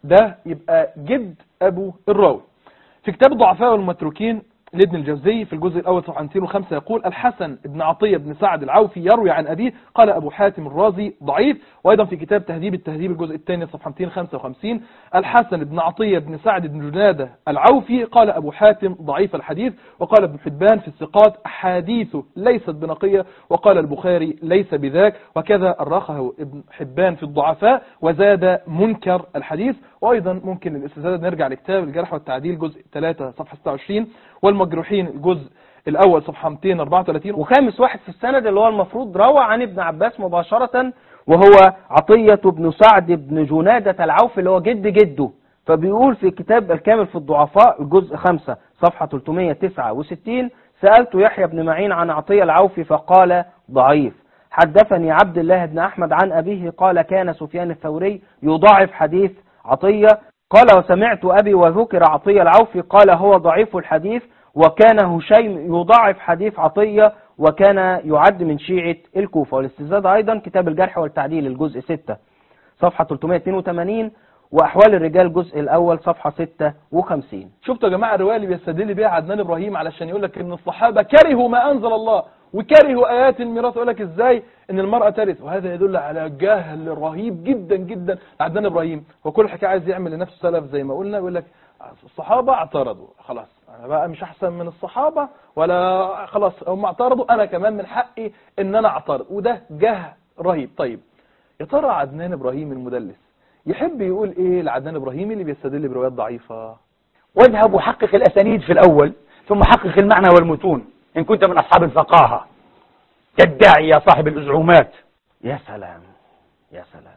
ده يبقى جد أبو الراوي في كتاب الضعفاء والمتروكين لابن الجوزي في الجزء الأول صفحة 205 يقول الحسن بن عطية بن سعد العوفي يروي عن أبيه قال أبو حاتم الرازي ضعيف وأيضا في كتاب تهذيب التهذيب الجزء الثاني صفحة 255 الحسن بن عطية بن سعد بن جنادة العوفي قال أبو حاتم ضعيف الحديث وقال ابن حبان في الثقات أحاديثه ليست بنقية وقال البخاري ليس بذاك وكذا أرخه ابن حبان في الضعفاء وزاد منكر الحديث وأيضا ممكن للاستزادة نرجع لكتاب الجرح والتعديل جزء 3 صفحة 26 والمجروحين الجزء الأول صفحة 234 وخامس واحد في السند اللي هو المفروض روى عن ابن عباس مباشرة وهو عطية بن سعد بن جنادة العوف اللي هو جد جده فبيقول في كتاب الكامل في الضعفاء الجزء 5 صفحة 369 سألت يحيى بن معين عن عطية العوفي فقال ضعيف حدثني عبد الله بن أحمد عن أبيه قال كان سفيان الثوري يضاعف حديث عطية قال وسمعت أبي وذكر عطية العوفي قال هو ضعيف الحديث وكان هشيم يضاعف حديث عطية وكان يعد من شيعة الكوفة والاستزاد أيضا كتاب الجرح والتعديل الجزء 6 صفحة 382 وأحوال الرجال الجزء الأول صفحة 56 شفتوا يا جماعة الرواية اللي بيستدل بيها عدنان إبراهيم علشان يقول لك إن الصحابة كرهوا ما أنزل الله وكرهوا آيات الميراث يقول لك إزاي إن المرأة ترث وهذا يدل على جهل رهيب جدا جدا عدنان إبراهيم وكل حكاية عايز يعمل لنفسه سلف زي ما قلنا يقول لك الصحابة اعترضوا خلاص أنا بقى مش أحسن من الصحابة ولا خلاص هم اعترضوا أنا كمان من حقي إن أنا أعترض وده جهل رهيب طيب يا ترى عدنان إبراهيم المدلس يحب يقول إيه لعدنان إبراهيم اللي بيستدل بروايات ضعيفة واذهب وحقق الأسانيد في الأول ثم حقق المعنى والمتون إن كنت من أصحاب الفقاهة كالداعي يا صاحب الأزعومات يا سلام يا سلام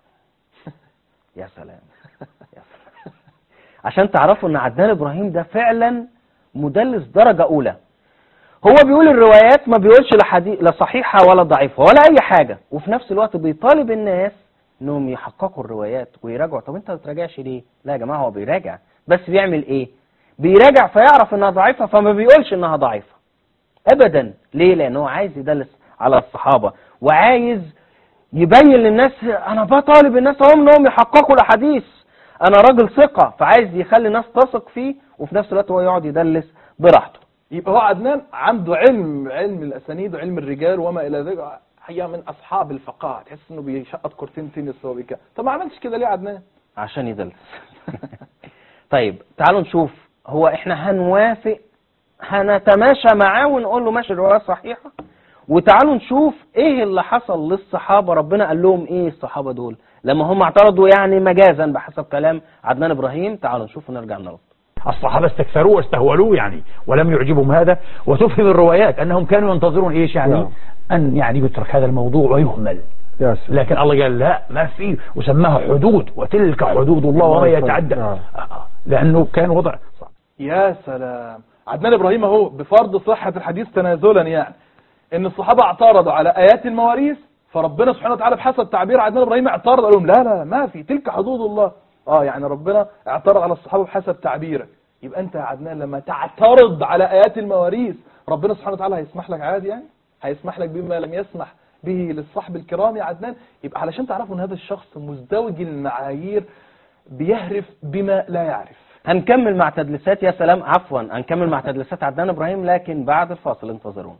يا سلام يا سلام عشان تعرفوا ان عدنان ابراهيم ده فعلا مدلس درجة اولى هو بيقول الروايات ما بيقولش لا حديث لا صحيحة ولا ضعيفة ولا اي حاجة وفي نفس الوقت بيطالب الناس انهم يحققوا الروايات ويراجعوا طب انت ما بتراجعش ليه لا يا جماعة هو بيراجع بس بيعمل ايه بيراجع فيعرف انها ضعيفة فما بيقولش انها ضعيفة ابدا ليه لانه عايز يدلس على الصحابة وعايز يبين للناس انا بطالب الناس هم انهم يحققوا الاحاديث انا راجل ثقة فعايز يخلي الناس تثق فيه وفي نفس الوقت هو يقعد يدلس براحته يبقى هو عدنان عنده علم علم الأسانيد وعلم الرجال وما إلى ذلك هي من أصحاب الفقاهة تحس إنه بيشقط كورتين تنس وهو بيك طب ما عملش كده ليه عدنان عشان يدلس طيب تعالوا نشوف هو احنا هنوافق هنتماشى معاه ونقول له ماشي الرواية صحيحة وتعالوا نشوف ايه اللي حصل للصحابة ربنا قال لهم ايه الصحابة دول لما هم اعترضوا يعني مجازا بحسب كلام عدنان ابراهيم تعالوا نشوف ونرجع نرد الصحابة استكثروا واستهولوه يعني ولم يعجبهم هذا وتفهم الروايات أنهم كانوا ينتظرون إيش يعني نعم. أن يعني يترك هذا الموضوع ويهمل يا سلام لكن الله قال لا ما في وسماها حدود وتلك حدود الله وما يتعدى نعم. آه، آه. لأنه كان وضع صعب. يا سلام عدنان إبراهيم أهو بفرض صحة الحديث تنازلا يعني إن الصحابة اعترضوا على آيات المواريث فربنا سبحانه وتعالى بحسب تعبير عدنان إبراهيم اعترض قال لهم لا لا ما في تلك حدود الله اه يعني ربنا اعترض على الصحابة بحسب تعبيرك يبقى انت يا عدنان لما تعترض على آيات المواريث ربنا سبحانه وتعالى هيسمح لك عادي يعني هيسمح لك بما لم يسمح به للصحب الكرام يا عدنان يبقى علشان تعرفوا ان هذا الشخص مزدوج المعايير بيهرف بما لا يعرف هنكمل مع تدليسات يا سلام عفوا هنكمل مع تدليسات عدنان ابراهيم لكن بعد الفاصل انتظرونا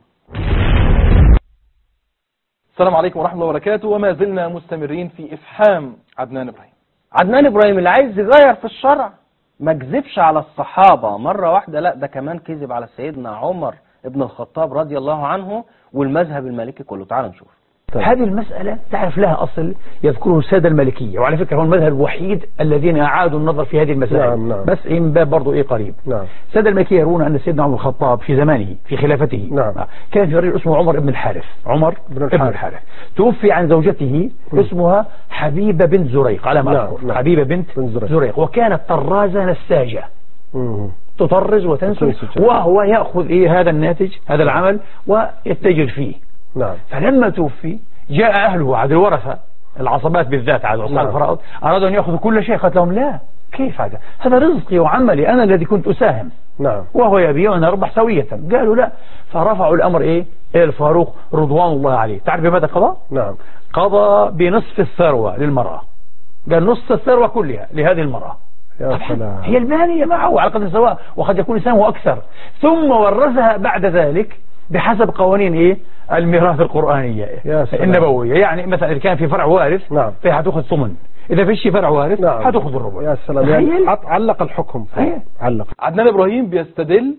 السلام عليكم ورحمة الله وبركاته وما زلنا مستمرين في إفحام عدنان إبراهيم عدنان ابراهيم اللي عايز يغير في الشرع ما كذبش على الصحابة مرة واحدة لا ده كمان كذب على سيدنا عمر ابن الخطاب رضي الله عنه والمذهب المالكي كله تعال نشوف طيب. هذه المسألة تعرف لها أصل يذكره السادة المالكية وعلى فكرة هو المذهب الوحيد الذين أعادوا النظر في هذه المسائل نعم، نعم. بس إيه من باب برضه إيه قريب نعم السادة المالكية يرون أن سيدنا عمر الخطاب في زمانه في خلافته نعم. كان في رجل اسمه عمر بن الحارث عمر بن بن الحارث. الحارث, الحارث. توفي عن زوجته اسمها حبيبة بنت زريق على ما نعم، أذكر نعم. حبيبة بنت, بنت زريق. زريق وكانت طرازة نساجة مم. تطرز وتنسج وتنسج. وهو يأخذ إيه هذا الناتج هذا العمل ويتجر فيه نعم فلما توفي جاء أهله عاد الورثة العصبات بالذات عاد أصحاب نعم. الفرائض أرادوا أن يأخذوا كل شيء قالت لهم لا كيف هذا هذا رزقي وعملي أنا الذي كنت أساهم نعم وهو يبيع وأنا أربح سوية قالوا لا فرفعوا الأمر إيه إلى الفاروق رضوان الله عليه تعرف بماذا قضى نعم قضى بنصف الثروة للمرأة قال نصف الثروة كلها لهذه المرأة يا طبعا سلام. هي البانية معه على قدر سواء وقد يكون إسلامه أكثر ثم ورثها بعد ذلك بحسب قوانين إيه الميراث القرآنية يا سلام. النبوية يعني مثلا إذا كان في فرع وارث نعم. فهي حتأخذ ثمن إذا فيش فرع وارث نعم حتأخذ الربع يا سلام يعني تخيل. عط- علق الحكم أيه. علق عدنان ابراهيم بيستدل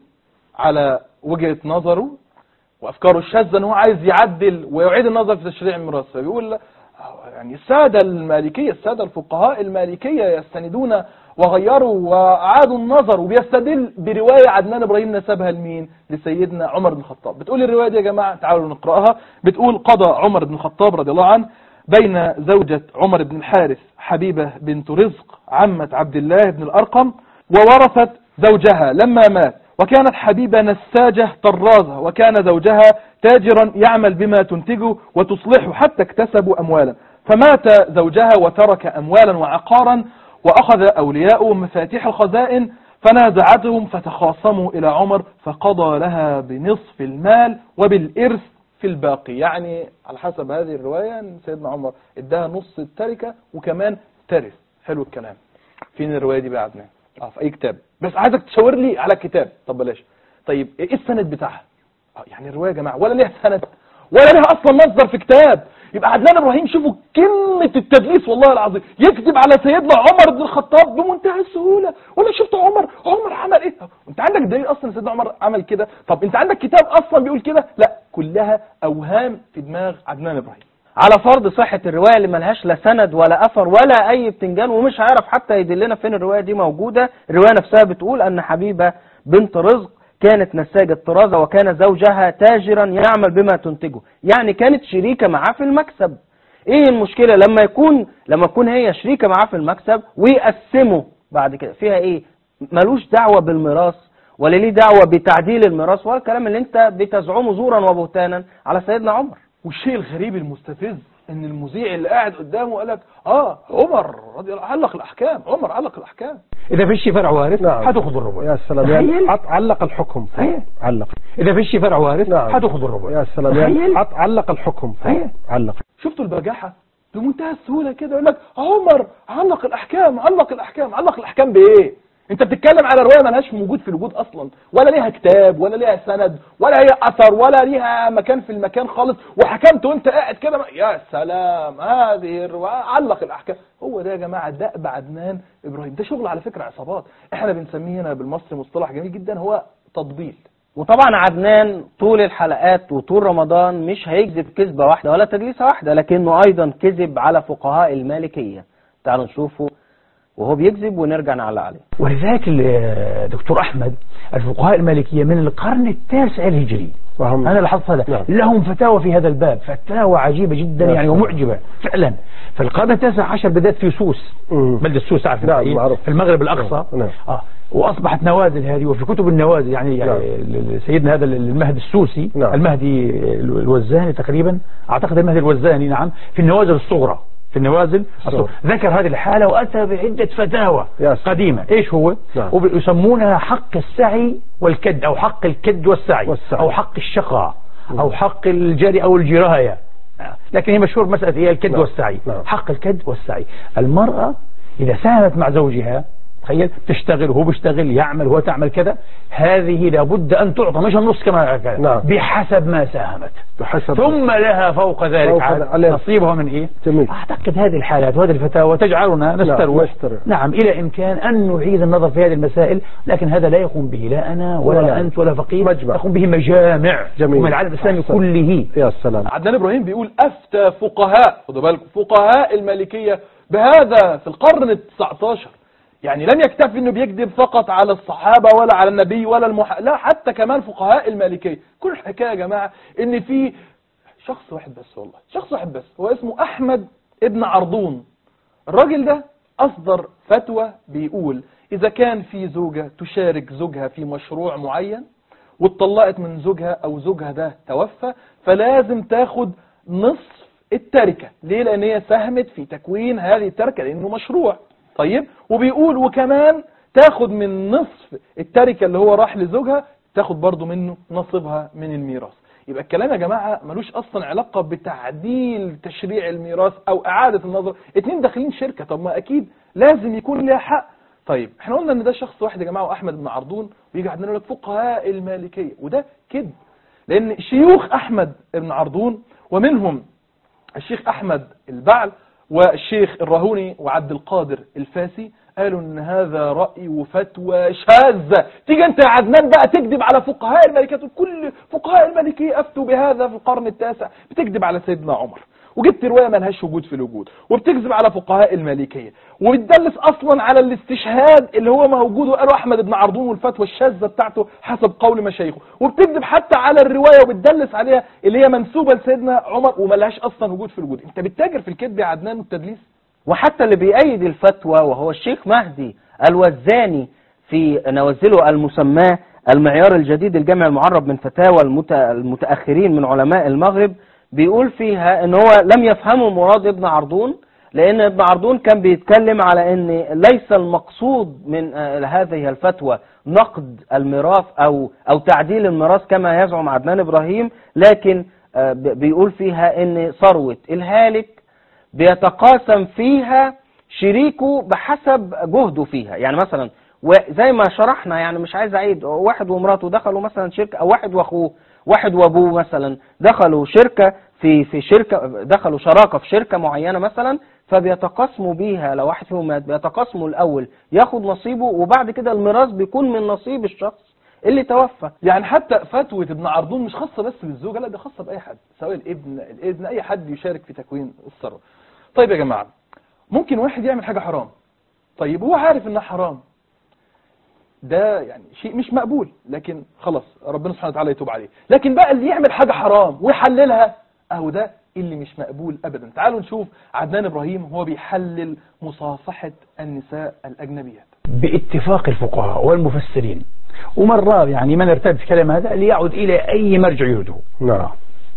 على وجهة نظره وافكاره الشاذة ان هو عايز يعدل ويعيد النظر في تشريع الميراث فبيقول آه، يعني السادة المالكية السادة الفقهاء المالكية يستندون وغيروا وأعادوا النظر وبيستدل برواية عدنان إبراهيم نسبها لمين لسيدنا عمر بن الخطاب بتقول الرواية دي يا جماعة تعالوا نقرأها بتقول قضى عمر بن الخطاب رضي الله عنه بين زوجة عمر بن الحارث حبيبة بنت رزق عمة عبد الله بن الأرقم وورثت زوجها لما مات وكانت حبيبة نساجة طرازة وكان زوجها تاجرا يعمل بما تنتجه وتصلحه حتى اكتسبوا أموالا فمات زوجها وترك أموالا وعقارا وأخذ أولياء مفاتيح الخزائن فنازعتهم فتخاصموا إلى عمر فقضى لها بنصف المال وبالإرث في الباقي يعني على حسب هذه الرواية أن سيدنا عمر اداها نص التركة وكمان ترث حلو الكلام فين الرواية دي بقى يا عدنان اه في اي كتاب بس عايزك تشاور لي على كتاب طب بلاش طيب ايه السند بتاعها اه يعني الرواية يا جماعة ولا ليها سند ولا ليها اصلا مصدر في كتاب يبقى عدنان ابراهيم شوفوا كلمة التدليس والله العظيم يكذب على سيدنا عمر بن الخطاب بمنتهى السهولة ولا شفت عمر عمر عمل ايه انت عندك دليل اصلا سيدنا عمر عمل كده طب انت عندك كتاب اصلا بيقول كده لا كلها اوهام في دماغ عدنان ابراهيم على فرض صحة الرواية اللي ملهاش لا سند ولا أثر ولا أي بتنجان ومش عارف حتى يدلنا فين الرواية دي موجودة الرواية نفسها بتقول أن حبيبة بنت رزق كانت نساجة طرازة وكان زوجها تاجرا يعمل بما تنتجه يعني كانت شريكة معاه في المكسب ايه المشكلة لما يكون لما تكون هي شريكة معاه في المكسب ويقسموا بعد كده فيها ايه ملوش دعوة بالميراث ولا ليه دعوة بتعديل الميراث ولا الكلام اللي انت بتزعمه زورا وبهتانا على سيدنا عمر والشيء الغريب المستفز ان المذيع اللي قاعد قدامه قال لك اه عمر رضي الله علق الاحكام عمر علق الاحكام إذا فيش فرع وارث نعم. حتأخذ الربع يا سلام يعني تخيل. عط- علق الحكم أيه. علق إذا فيش فرع وارث نعم. حتأخذ الربع يا سلام يعني تخيل. عط- علق الحكم أيه. علق شفتوا البجاحة بمنتهى السهولة كده يقول لك عمر علق الاحكام علق الاحكام علق الاحكام بايه انت بتتكلم على رواية ملهاش موجود في الوجود اصلا ولا ليها كتاب ولا ليها سند ولا هي اثر ولا ليها مكان في المكان خالص وحكمت وانت قاعد كده يا سلام هذه الرواية علق الاحكام هو ده يا جماعة دأب عدنان ابراهيم ده شغل على فكرة عصابات احنا بنسميه هنا بالمصري مصطلح جميل جدا هو تطبيل وطبعا عدنان طول الحلقات وطول رمضان مش هيكذب كذبة واحدة ولا تدليسة واحدة لكنه أيضا كذب على فقهاء المالكية تعالوا نشوفه وهو بيكذب ونرجع نعلق عليه ولذلك ال- دكتور أحمد الفقهاء المالكية من القرن التاسع الهجري وهم أنا لاحظت هذا نعم. لهم فتاوى في هذا الباب فتاوى عجيبة جدا يا يعني سلام. ومعجبة فعلا في القرن التاسع عشر بدأت في سوس مم. بلدة سوس عارف نعم، أنت إيه؟ معروف. في المغرب الأقصى نعم، نعم. آه وأصبحت نوازل هذه وفي كتب النوازل يعني, يعني نعم. ال- ال- سيدنا هذا المهدي السوسي نعم. المهدي ال- الوزاني تقريبا أعتقد المهدي الوزاني نعم في النوازل الصغرى في النوازل الصغرى. ذكر هذه الحالة وأتى بعدة فتاوى يا سلام. قديمة إيش هو نعم. ويسمونها حق السعي والكد أو حق الكد والسعي, والسعي. أو حق الشقاء أو حق الجري أو الجراية لكن هي مشهور مسألة هي الكد نعم. والسعي نعم. حق الكد والسعي المرأة إذا ساهمت مع زوجها تخيل تشتغل وهو بيشتغل يعمل وهو تعمل كذا هذه لابد أن تعطى مش النص كما كذا نعم. بحسب ما ساهمت بحسب ثم لها فوق ذلك فوق عاد ذلك. نصيبها من إيه جميل. أعتقد هذه الحالات وهذه الفتاوى تجعلنا نستروح نستروح. نعم إلى إمكان أن نعيد النظر في هذه المسائل لكن هذا لا يقوم به لا أنا ولا, ولا أنت ولا فقير مجمع. يقوم به مجامع جميل. ومن العالم الإسلامي أحسن. كله يا سلام عدنان ابراهيم بيقول افتى فقهاء خدوا بالكم فقهاء المالكيه بهذا في القرن ال 19 يعني لم يكتفي انه بيكذب فقط على الصحابه ولا على النبي ولا المح... لا حتى كمان فقهاء المالكيه كل الحكايه يا جماعه ان في شخص واحد بس والله شخص واحد بس هو اسمه احمد ابن عرضون الراجل ده اصدر فتوى بيقول اذا كان في زوجه تشارك زوجها في مشروع معين واتطلقت من زوجها او زوجها ده توفى فلازم تاخد نصف التركة ليه لان هي ساهمت في تكوين هذه التركة لانه مشروع طيب وبيقول وكمان تاخد من نصف التركة اللي هو راح لزوجها تاخد برضو منه نصيبها من الميراث يبقى الكلام يا جماعة ملوش اصلا علاقة بتعديل تشريع الميراث او اعادة النظر اتنين داخلين شركة طب ما اكيد لازم يكون لها حق طيب احنا قلنا ان ده شخص واحد يا جماعه واحمد بن عرضون ويجي عندنا يقول لك فقهاء المالكيه وده كذب لان شيوخ احمد بن عرضون ومنهم الشيخ احمد البعل والشيخ الرهوني وعبد القادر الفاسي قالوا ان هذا راي وفتوى شاذه تيجي انت يا عدنان بقى تكذب على فقهاء المالكيه تقول كل فقهاء المالكيه افتوا بهذا في القرن التاسع بتكذب على سيدنا عمر وجبت روايه ملهاش وجود في الوجود وبتكذب على فقهاء المالكيه وبتدلس اصلا على الاستشهاد اللي هو موجود وقاله احمد بن عرضون والفتوى الشاذه بتاعته حسب قول مشايخه وبتكذب حتى على الروايه وبتدلس عليها اللي هي منسوبه لسيدنا عمر وملهاش اصلا وجود في الوجود انت بتتاجر في الكذب يا عدنان والتدليس وحتى اللي بيأيد الفتوى وهو الشيخ مهدي الوزاني في نوازله المسماه المعيار الجديد الجامع المعرب من فتاوى المت- المتأخرين من علماء المغرب بيقول فيها ان هو لم يفهموا مراد ابن عرضون لان ابن عرضون كان بيتكلم على ان ليس المقصود من آه، هذه الفتوى نقد الميراث او او تعديل الميراث كما يزعم عدنان ابراهيم لكن آه، ب- بيقول فيها ان ثروة الهالك بيتقاسم فيها شريكه بحسب جهده فيها يعني مثلا وزي ما شرحنا يعني مش عايز اعيد واحد ومراته دخلوا مثلا شركه او واحد واخوه واحد وابوه مثلا دخلوا شركه في في شركه دخلوا شراكه في شركه معينه مثلا فبيتقاسموا بيها لو واحد فيهم مات بيتقاسموا الاول ياخد نصيبه وبعد كده الميراث بيكون من نصيب الشخص اللي توفى يعني حتى فتوى ابن عرضون مش خاصة بس بالزوجة لا ده خاصة بأي حد سواء الابن الابن أي حد يشارك في تكوين الثروة طيب يا جماعة ممكن واحد يعمل حاجة حرام طيب هو عارف انها حرام ده يعني شيء مش مقبول لكن خلاص ربنا سبحانه وتعالى يتوب عليه لكن بقى اللي يعمل حاجة حرام ويحللها اهو ده اللي مش مقبول ابدا تعالوا نشوف عدنان ابراهيم وهو بيحلل مصافحة النساء الاجنبيات باتفاق الفقهاء والمفسرين ومرة يعني من ارتد في كلام هذا ليعد إلى أي مرجع يريده نعم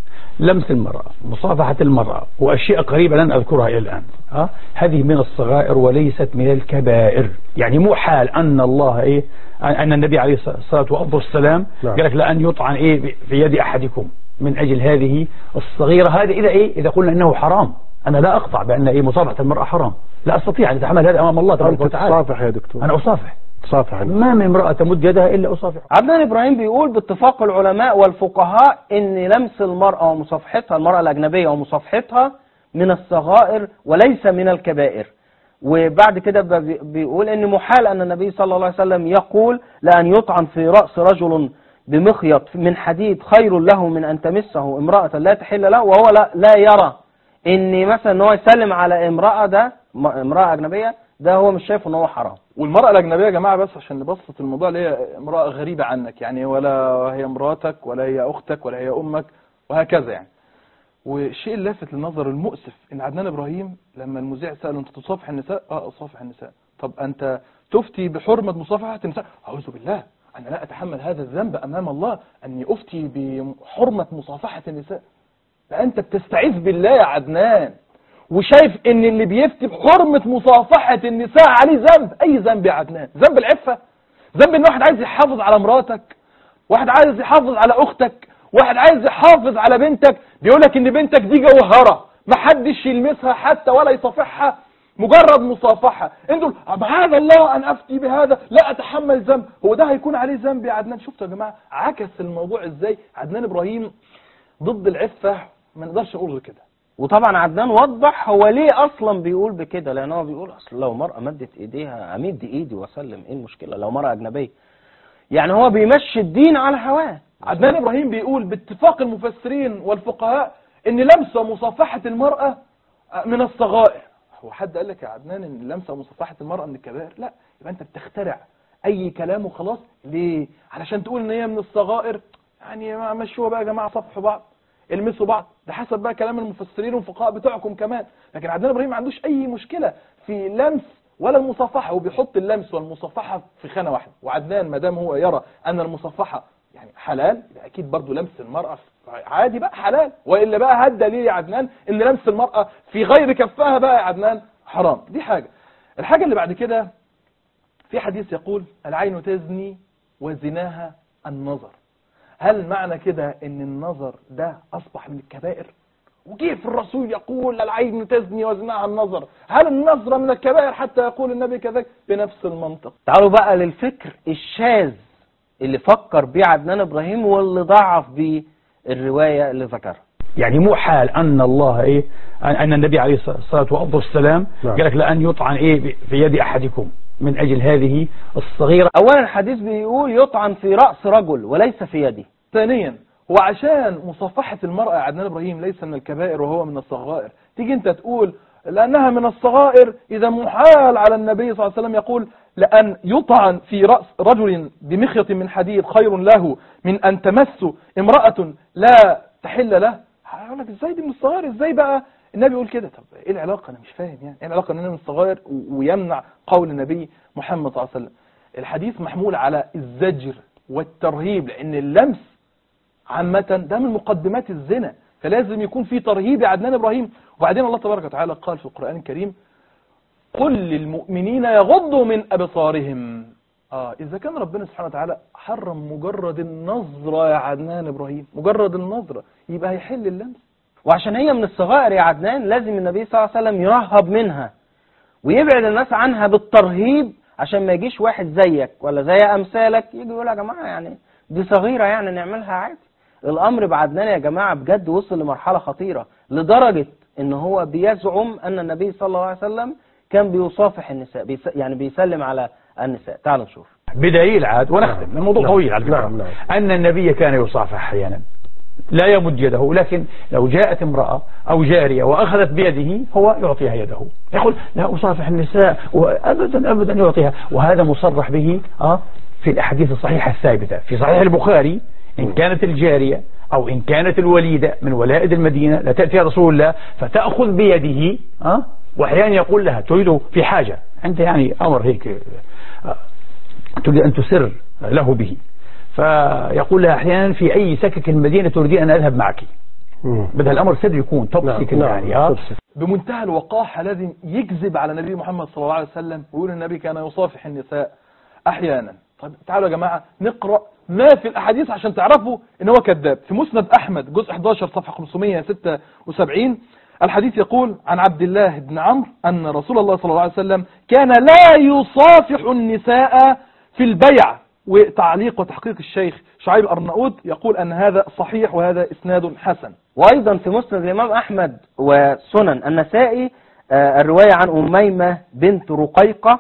لمس المرأة مصافحة المرأة وأشياء قريبة لن أذكرها إلى الآن ها؟ هذه من الصغائر وليست من الكبائر يعني مو حال أن الله إيه أن النبي عليه الصلاة والسلام نعم. قال لك لأن يطعن إيه في يد أحدكم من أجل هذه الصغيرة هذه إذا إيه إذا قلنا إنه حرام أنا لا أقطع بأن إيه مصافحة المرأة حرام لا أستطيع أن أتحمل هذا أمام الله تبارك أنت وتعالى تصافح يا دكتور أنا أصافح تصافح أنت. ما من امرأة تمد يدها إلا أصافح عدنان ابراهيم بيقول باتفاق العلماء والفقهاء ان لمس المرأة ومصافحتها المرأة الاجنبية ومصافحتها من الصغائر وليس من الكبائر وبعد كده بي- بيقول ان محال ان النبي صلى الله عليه وسلم يقول لان يطعن في رأس رجل بمخيط من حديد خير له من ان تمسه امرأة لا تحل له وهو لا, لا يرى ان مثلا ان هو يسلم على امرأة ده م- امرأة اجنبية ده هو مش شايف ان هو حرام والمرأة الأجنبية يا جماعة بس عشان نبسط الموضوع اللي هي امرأة غريبة عنك يعني ولا هي مراتك ولا هي أختك ولا هي أمك وهكذا يعني والشيء اللافت للنظر المؤسف إن عدنان إبراهيم لما المذيع سأله أنت تصافح النساء؟ أه أصافح النساء طب أنت تفتي بحرمة مصافحة النساء؟ أعوذ بالله أنا لا أتحمل هذا الذنب أمام الله أني أفتي بحرمة مصافحة النساء ده أنت بتستعيذ بالله يا عدنان وشايف ان اللي بيفتي بحرمة مصافحة النساء عليه ذنب اي ذنب يا عدنان ذنب العفة ذنب ان واحد عايز يحافظ على مراتك واحد عايز يحافظ على اختك واحد عايز يحافظ على بنتك بيقولك ان بنتك دي جوهرة محدش يلمسها حتى ولا يصافحها مجرد مصافحة انتوا معاذ الله ان افتي بهذا لا اتحمل ذنب هو ده هيكون عليه ذنب يا عدنان شفتوا يا جماعة عكس الموضوع ازاي عدنان ابراهيم ضد العفة ما نقدرش نقول غير كده وطبعا عدنان وضح هو ليه اصلا بيقول بكده لان هو بيقول اصل لو مرأة مدت ايديها امد ايدي واسلم ايه المشكلة لو مرأة اجنبية يعني هو بيمشي الدين على هواه عدنان ابراهيم بيقول باتفاق المفسرين والفقهاء ان لمس ومصافحة المرأة من الصغائر هو حد قال لك يا عدنان ان لمس ومصافحة المرأة من الكبائر لا يبقى انت بتخترع اي كلام وخلاص ليه علشان تقول ان هي من الصغائر يعني ما مشوها بقى يا جماعة صفحوا بعض المسوا بعض ده حسب بقى كلام المفسرين والفقهاء بتوعكم كمان لكن عدنان ابراهيم ما عندوش اي مشكلة في لمس ولا المصافحة وبيحط اللمس والمصافحة في خانة واحدة وعدنان ما دام هو يرى ان المصافحة يعني حلال يبقى اكيد برضو لمس المرأة عادي بقى حلال والا بقى هدى ليه يا عدنان ان لمس المرأة في غير كفها بقى يا عدنان حرام دي حاجة الحاجة اللي بعد كده في حديث يقول العين تزني وزناها النظر هل معنى كده ان النظر ده اصبح من الكبائر وكيف الرسول يقول العين تزني وزناها النظر هل النظرة من الكبائر حتى يقول النبي كذلك بنفس المنطق تعالوا بقى للفكر الشاذ اللي فكر بيه عدنان ابراهيم واللي ضعف بيه الروايه اللي ذكرها يعني مو حال أن الله إيه أن- أن النبي عليه الصلاة والسلام نعم. قال لك لأن يطعن إيه في يد أحدكم من أجل هذه الصغيرة اولا الحديث بيقول يطعن في راس رجل وليس في يده ثانيا هو عشان مصافحة المرأة يا عدنان إبراهيم ليس من الكبائر وهو من الصغائر تيجي أنت تقول لأنها من الصغائر إذا محال على النبي صلى الله عليه وسلم يقول لأن يطعن في رأس رجل بمخيط من حديد خير له من أن تمس امرأة لا تحل له هقول لك ازاي دي من الصغائر ازاي بقى النبي يقول كده طب ايه العلاقة انا مش فاهم يعني ايه العلاقة ان انا من الصغائر و- ويمنع قول النبي محمد صلى الله عليه وسلم الحديث محمول على الزجر والترهيب لان اللمس عامة ده من مقدمات الزنا فلازم يكون في ترهيب يا عدنان إبراهيم وبعدين الله تبارك وتعالى قال في القرآن الكريم قل للمؤمنين يغضوا من أبصارهم آه إذا كان ربنا سبحانه وتعالى حرم مجرد النظرة يا عدنان إبراهيم مجرد النظرة يبقى هيحل اللمس وعشان هي من الصغائر يا عدنان لازم النبي صلى الله عليه وسلم يرهب منها ويبعد الناس عنها بالترهيب عشان ما يجيش واحد زيك ولا زي امثالك يجي يقول يا جماعه يعني دي صغيره يعني نعملها عادي الامر بعدنان يا جماعه بجد وصل لمرحله خطيره لدرجه ان هو بيزعم ان النبي صلى الله عليه وسلم كان بيصافح النساء بيس يعني بيسلم على النساء تعالوا نشوف بدليل عاد ونختم نعم. الموضوع نعم. طويل على فكرة نعم، نعم. أن النبي كان يصافح أحيانا لا يمد يده لكن لو جاءت امرأة أو جارية وأخذت بيده هو يعطيها يده يقول لا أصافح النساء وأبدا أبدا يعطيها وهذا مصرح به آه في الأحاديث الصحيحة الثابتة في صحيح البخاري إن كانت الجارية أو إن كانت الوليدة من ولائد المدينة لا تأتي رسول الله فتأخذ بيده آه وأحيانا يقول لها تريد في حاجة أنت يعني أمر هيك آه تريد أن تسر له به فيقول لها أحيانا في أي سكك المدينة تريدين أن أذهب معك مم. بدها الأمر سر يكون توب نعم سيكرت نعم يعني آه. تبسط. بمنتهى الوقاحة لازم يكذب على النبي محمد صلى الله عليه وسلم ويقول النبي كان يصافح النساء أحيانا طيب تعالوا يا جماعة نقرأ ما في الأحاديث عشان تعرفوا إن هو كذاب في مسند أحمد جزء 11 صفحة 576 الحديث يقول عن عبد الله بن عمرو أن رسول الله صلى الله عليه وسلم كان لا يصافح النساء في البيع وتعليق وتحقيق الشيخ شعيب الأرناؤوط يقول أن هذا صحيح وهذا إسناد حسن وايضا في مسند الامام احمد وسنن النسائي آه، الروايه عن اميمه بنت رقيقه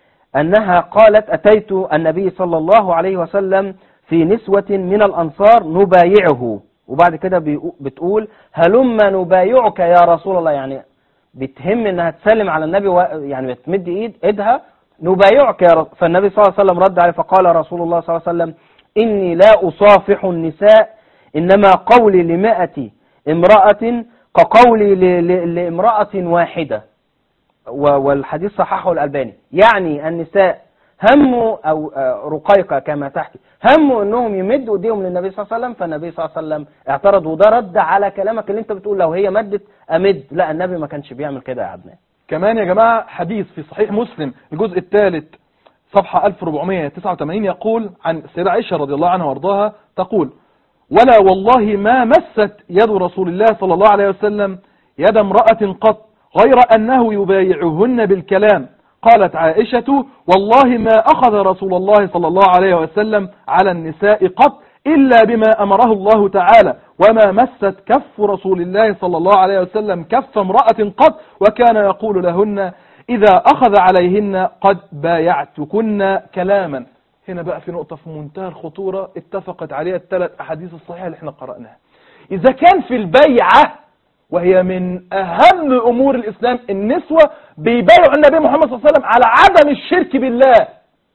انها قالت اتيت النبي صلى الله عليه وسلم في نسوه من الانصار نبايعه وبعد كده بيقو- بتقول هلم نبايعك يا رسول الله يعني بتهم انها تسلم على النبي و... يعني بتمد ايد ايدها نبايعك يا رسول فالنبي صلى الله عليه وسلم رد عليه فقال رسول الله صلى الله عليه وسلم اني لا اصافح النساء انما قولي لمائة امرأة كقولي ل... ل... لامرأة واحدة و... والحديث صححه الألباني يعني النساء هموا أو آه، رقيقة كما تحكي هموا أنهم يمدوا ايديهم للنبي صلى الله عليه وسلم فالنبي صلى الله عليه وسلم اعترض وده رد على كلامك اللي انت بتقول لو هي مدت أمد لا النبي ما كانش بيعمل كده يا عدنان كمان يا جماعة حديث في صحيح مسلم الجزء الثالث صفحة 1489 يقول عن السيدة عائشة رضي الله عنها وارضاها تقول ولا والله ما مست يد رسول الله صلى الله عليه وسلم يد امرأة قط غير أنه يبايعهن بالكلام قالت عائشة والله ما أخذ رسول الله صلى الله عليه وسلم على النساء قط إلا بما أمره الله تعالى وما مست كف رسول الله صلى الله عليه وسلم كف امرأة قط وكان يقول لهن إذا أخذ عليهن قد بايعتكن كلاما هنا بقى في نقطة في منتهى الخطورة اتفقت عليها الثلاث أحاديث الصحيحة اللي احنا قرأناها إذا كان في البيعة وهي من أهم أمور الإسلام النسوة بيبايعوا النبي محمد صلى الله عليه وسلم على عدم الشرك بالله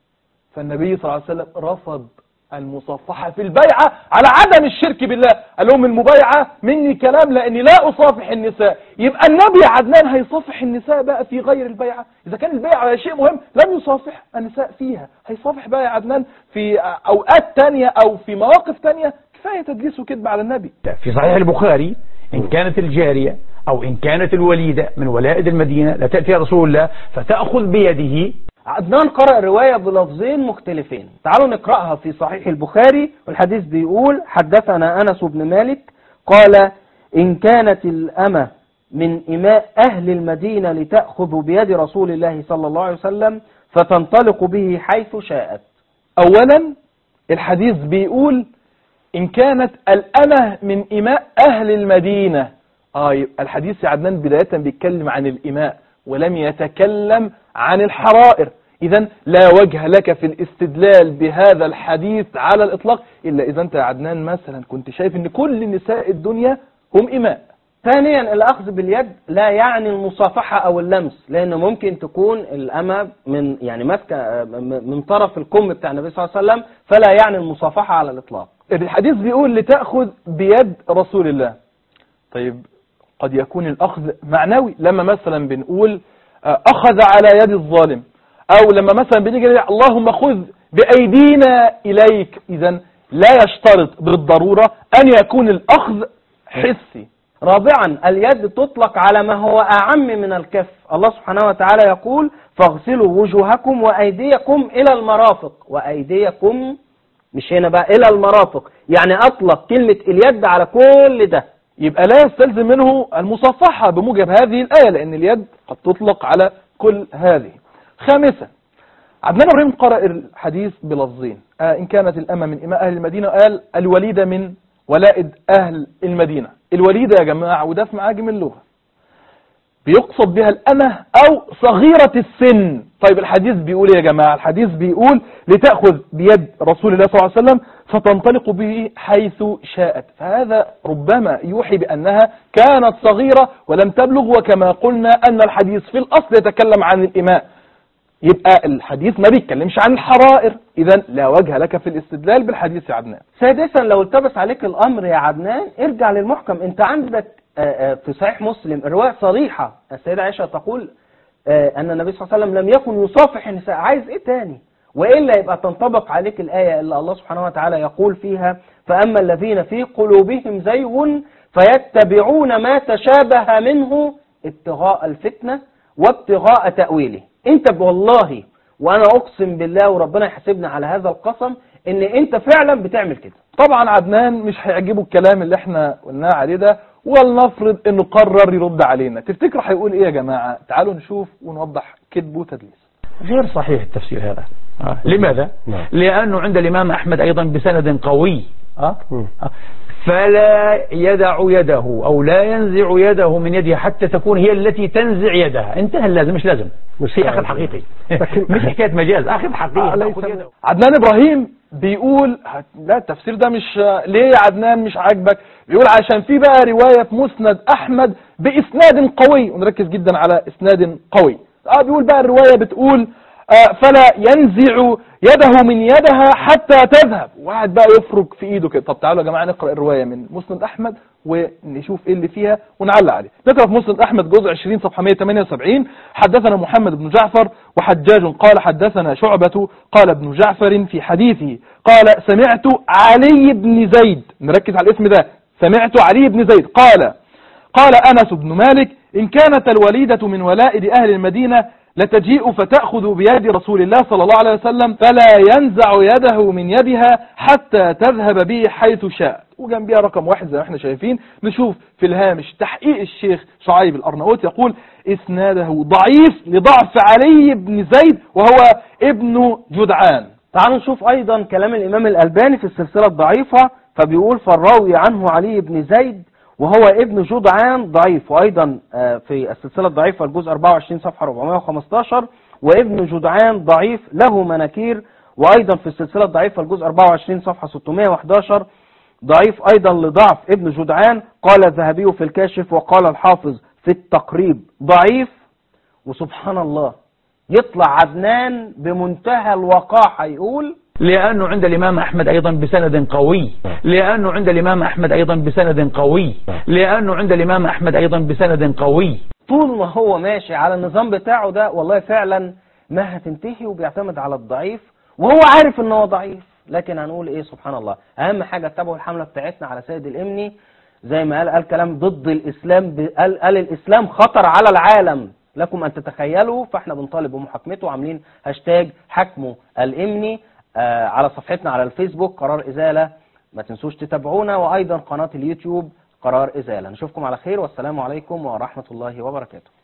فالنبي صلى الله عليه وسلم رفض المصافحة في البيعة على عدم الشرك بالله قال لهم المبايعة مني كلام لأني لا أصافح النساء يبقى النبي يا عدنان هيصافح النساء بقى في غير البيعة إذا كان البيعة شيء مهم لم يصافح النساء فيها هيصافح بقى يا عدنان في أوقات تانية أو في مواقف تانية كفاية تدليس وكذب على النبي في صحيح البخاري إن كانت الجارية أو إن كانت الوليدة من ولائد المدينة لا تأتي رسول الله فتأخذ بيده عدنان قرأ الرواية بلفظين مختلفين تعالوا نقرأها في صحيح البخاري والحديث بيقول حدثنا أنس بن مالك قال إن كانت الأمة من إماء أهل المدينة لتأخذ بيد رسول الله صلى الله عليه وسلم فتنطلق به حيث شاءت أولا الحديث بيقول إن كانت الأمة من إماء أهل المدينة آه يبقى الحديث يا عدنان بداية بيتكلم عن الإماء ولم يتكلم عن الحرائر إذا لا وجه لك في الاستدلال بهذا الحديث على الإطلاق إلا إذا أنت يا عدنان مثلا كنت شايف أن كل نساء الدنيا هم إماء ثانيا الأخذ باليد لا يعني المصافحة أو اللمس لأن ممكن تكون الأمة من يعني ماسكة من طرف الكم بتاع النبي صلى الله عليه وسلم فلا يعني المصافحة على الإطلاق الحديث بيقول لتأخذ بيد رسول الله طيب قد يكون الأخذ معنوي لما مثلا بنقول آه، أخذ على يد الظالم أو لما مثلا بنيجي نقول اللهم خذ بأيدينا إليك إذا لا يشترط بالضرورة أن يكون الأخذ حسي رابعا اليد تطلق على ما هو أعم من الكف الله سبحانه وتعالى يقول فاغسلوا وجوهكم وأيديكم إلى المرافق وأيديكم مش هنا بقى إلى المرافق يعني أطلق كلمة اليد على كل ده يبقى لا يستلزم منه المصافحة بموجب هذه الآية لأن اليد قد تطلق على كل هذه خامسا عدنان إبراهيم قرأ الحديث بلفظين آه إن كانت الأمة من إماء أهل المدينة قال الوليدة من ولائد أهل المدينة الوليدة يا جماعة وده في معاجم اللغة بيقصد بها الأمة أو صغيرة السن طيب الحديث بيقول إيه يا جماعة الحديث بيقول لتأخذ بيد رسول الله صلى الله عليه وسلم فتنطلق به حيث شاءت فهذا ربما يوحي بأنها كانت صغيرة ولم تبلغ وكما قلنا أن الحديث في الأصل يتكلم عن الإماء يبقى الحديث ما بيتكلمش عن الحرائر إذا لا وجه لك في الاستدلال بالحديث يا عدنان سادسا لو التبس عليك الأمر يا عدنان ارجع للمحكم أنت عندك آه، آه، في صحيح مسلم الرواية صريحة السيدة عائشة تقول آه، أن النبي صلى الله عليه وسلم لم يكن يصافح النساء عايز إيه تاني وإلا يبقى تنطبق عليك الآية اللي الله سبحانه وتعالى يقول فيها فأما الذين في قلوبهم زيغ فيتبعون ما تشابه منه ابتغاء الفتنة وابتغاء تأويله انت والله وانا اقسم بالله وربنا يحاسبنا على هذا القسم ان انت فعلا بتعمل كده طبعا عدنان مش هيعجبه الكلام اللي احنا قلناه عليه ده ولنفرض انه قرر يرد علينا تفتكروا هيقول ايه يا جماعة تعالوا نشوف ونوضح كذب وتدليس غير صحيح التفسير هذا آه. لماذا؟ نعم. لأنه عند الإمام أحمد أيضا بسند قوي آه؟ مم. آه. فلا يدع يده أو لا ينزع يده من يده حتى تكون هي التي تنزع يدها انتهى اللازم مش لازم مش هي أخذ لازم. حقيقي لكن- مش حكاية مجاز أخذ حقيقي آه، ليس- تأخذ يده. عدنان ابراهيم بيقول لا التفسير ده مش ليه يا عدنان مش عاجبك بيقول عشان في بقى رواية في مسند احمد باسناد قوي ونركز جدا على اسناد قوي اه بيقول بقى الرواية بتقول آه فلا ينزع يده من يدها حتى تذهب وقعد بقى يفرك في ايده كده طب تعالوا يا جماعة نقرأ الرواية من مسند احمد ونشوف ايه اللي فيها ونعلق عليه نقرأ في مسند احمد جزء 20 صفحة 178 حدثنا محمد بن جعفر وحجاج قال حدثنا شعبة قال ابن جعفر في حديثه قال سمعت علي بن زيد نركز على الاسم ده سمعت علي بن زيد قال قال أنس بن مالك إن كانت الوليدة من ولائد أهل المدينة لتجيء فتأخذ بيد رسول الله صلى الله عليه وسلم فلا ينزع يده من يدها حتى تذهب به حيث شاء وجنبها رقم واحد زي ما احنا شايفين نشوف في الهامش تحقيق الشيخ شعيب الأرناؤوط يقول إسناده ضعيف لضعف علي بن زيد وهو ابن جدعان تعالوا نشوف ايضا كلام الامام الالباني في السلسلة الضعيفة فبيقول فالراوي عنه علي بن زيد وهو ابن جدعان ضعيف وايضا آه، في السلسلة الضعيفة الجزء 24 صفحة 415 وابن جدعان ضعيف له مناكير وايضا في السلسلة الضعيفة الجزء 24 صفحة 611 ضعيف ايضا لضعف ابن جدعان قال الذهبي في الكاشف وقال الحافظ في التقريب ضعيف وسبحان الله يطلع عدنان بمنتهى الوقاحة يقول لأنه عند الإمام أحمد أيضا بسند قوي لأنه عند الإمام أحمد أيضا بسند قوي لأنه عند الإمام أحمد أيضا بسند قوي طول ما هو ماشي على النظام بتاعه ده والله فعلا ما هتنتهي وبيعتمد على الضعيف وهو عارف ان هو ضعيف لكن هنقول ايه سبحان الله اهم حاجة اتبعوا الحملة بتاعتنا على سيد الامني زي ما قال قال كلام ضد الاسلام ب- قال, قال الاسلام خطر على العالم لكم ان تتخيلوا فاحنا بنطالب بمحاكمته وعاملين هاشتاج حكمه الامني آه على صفحتنا على الفيسبوك قرار ازالة ما تنسوش تتابعونا وايضا قناة اليوتيوب قرار إزالة نشوفكم على خير والسلام عليكم ورحمة الله وبركاته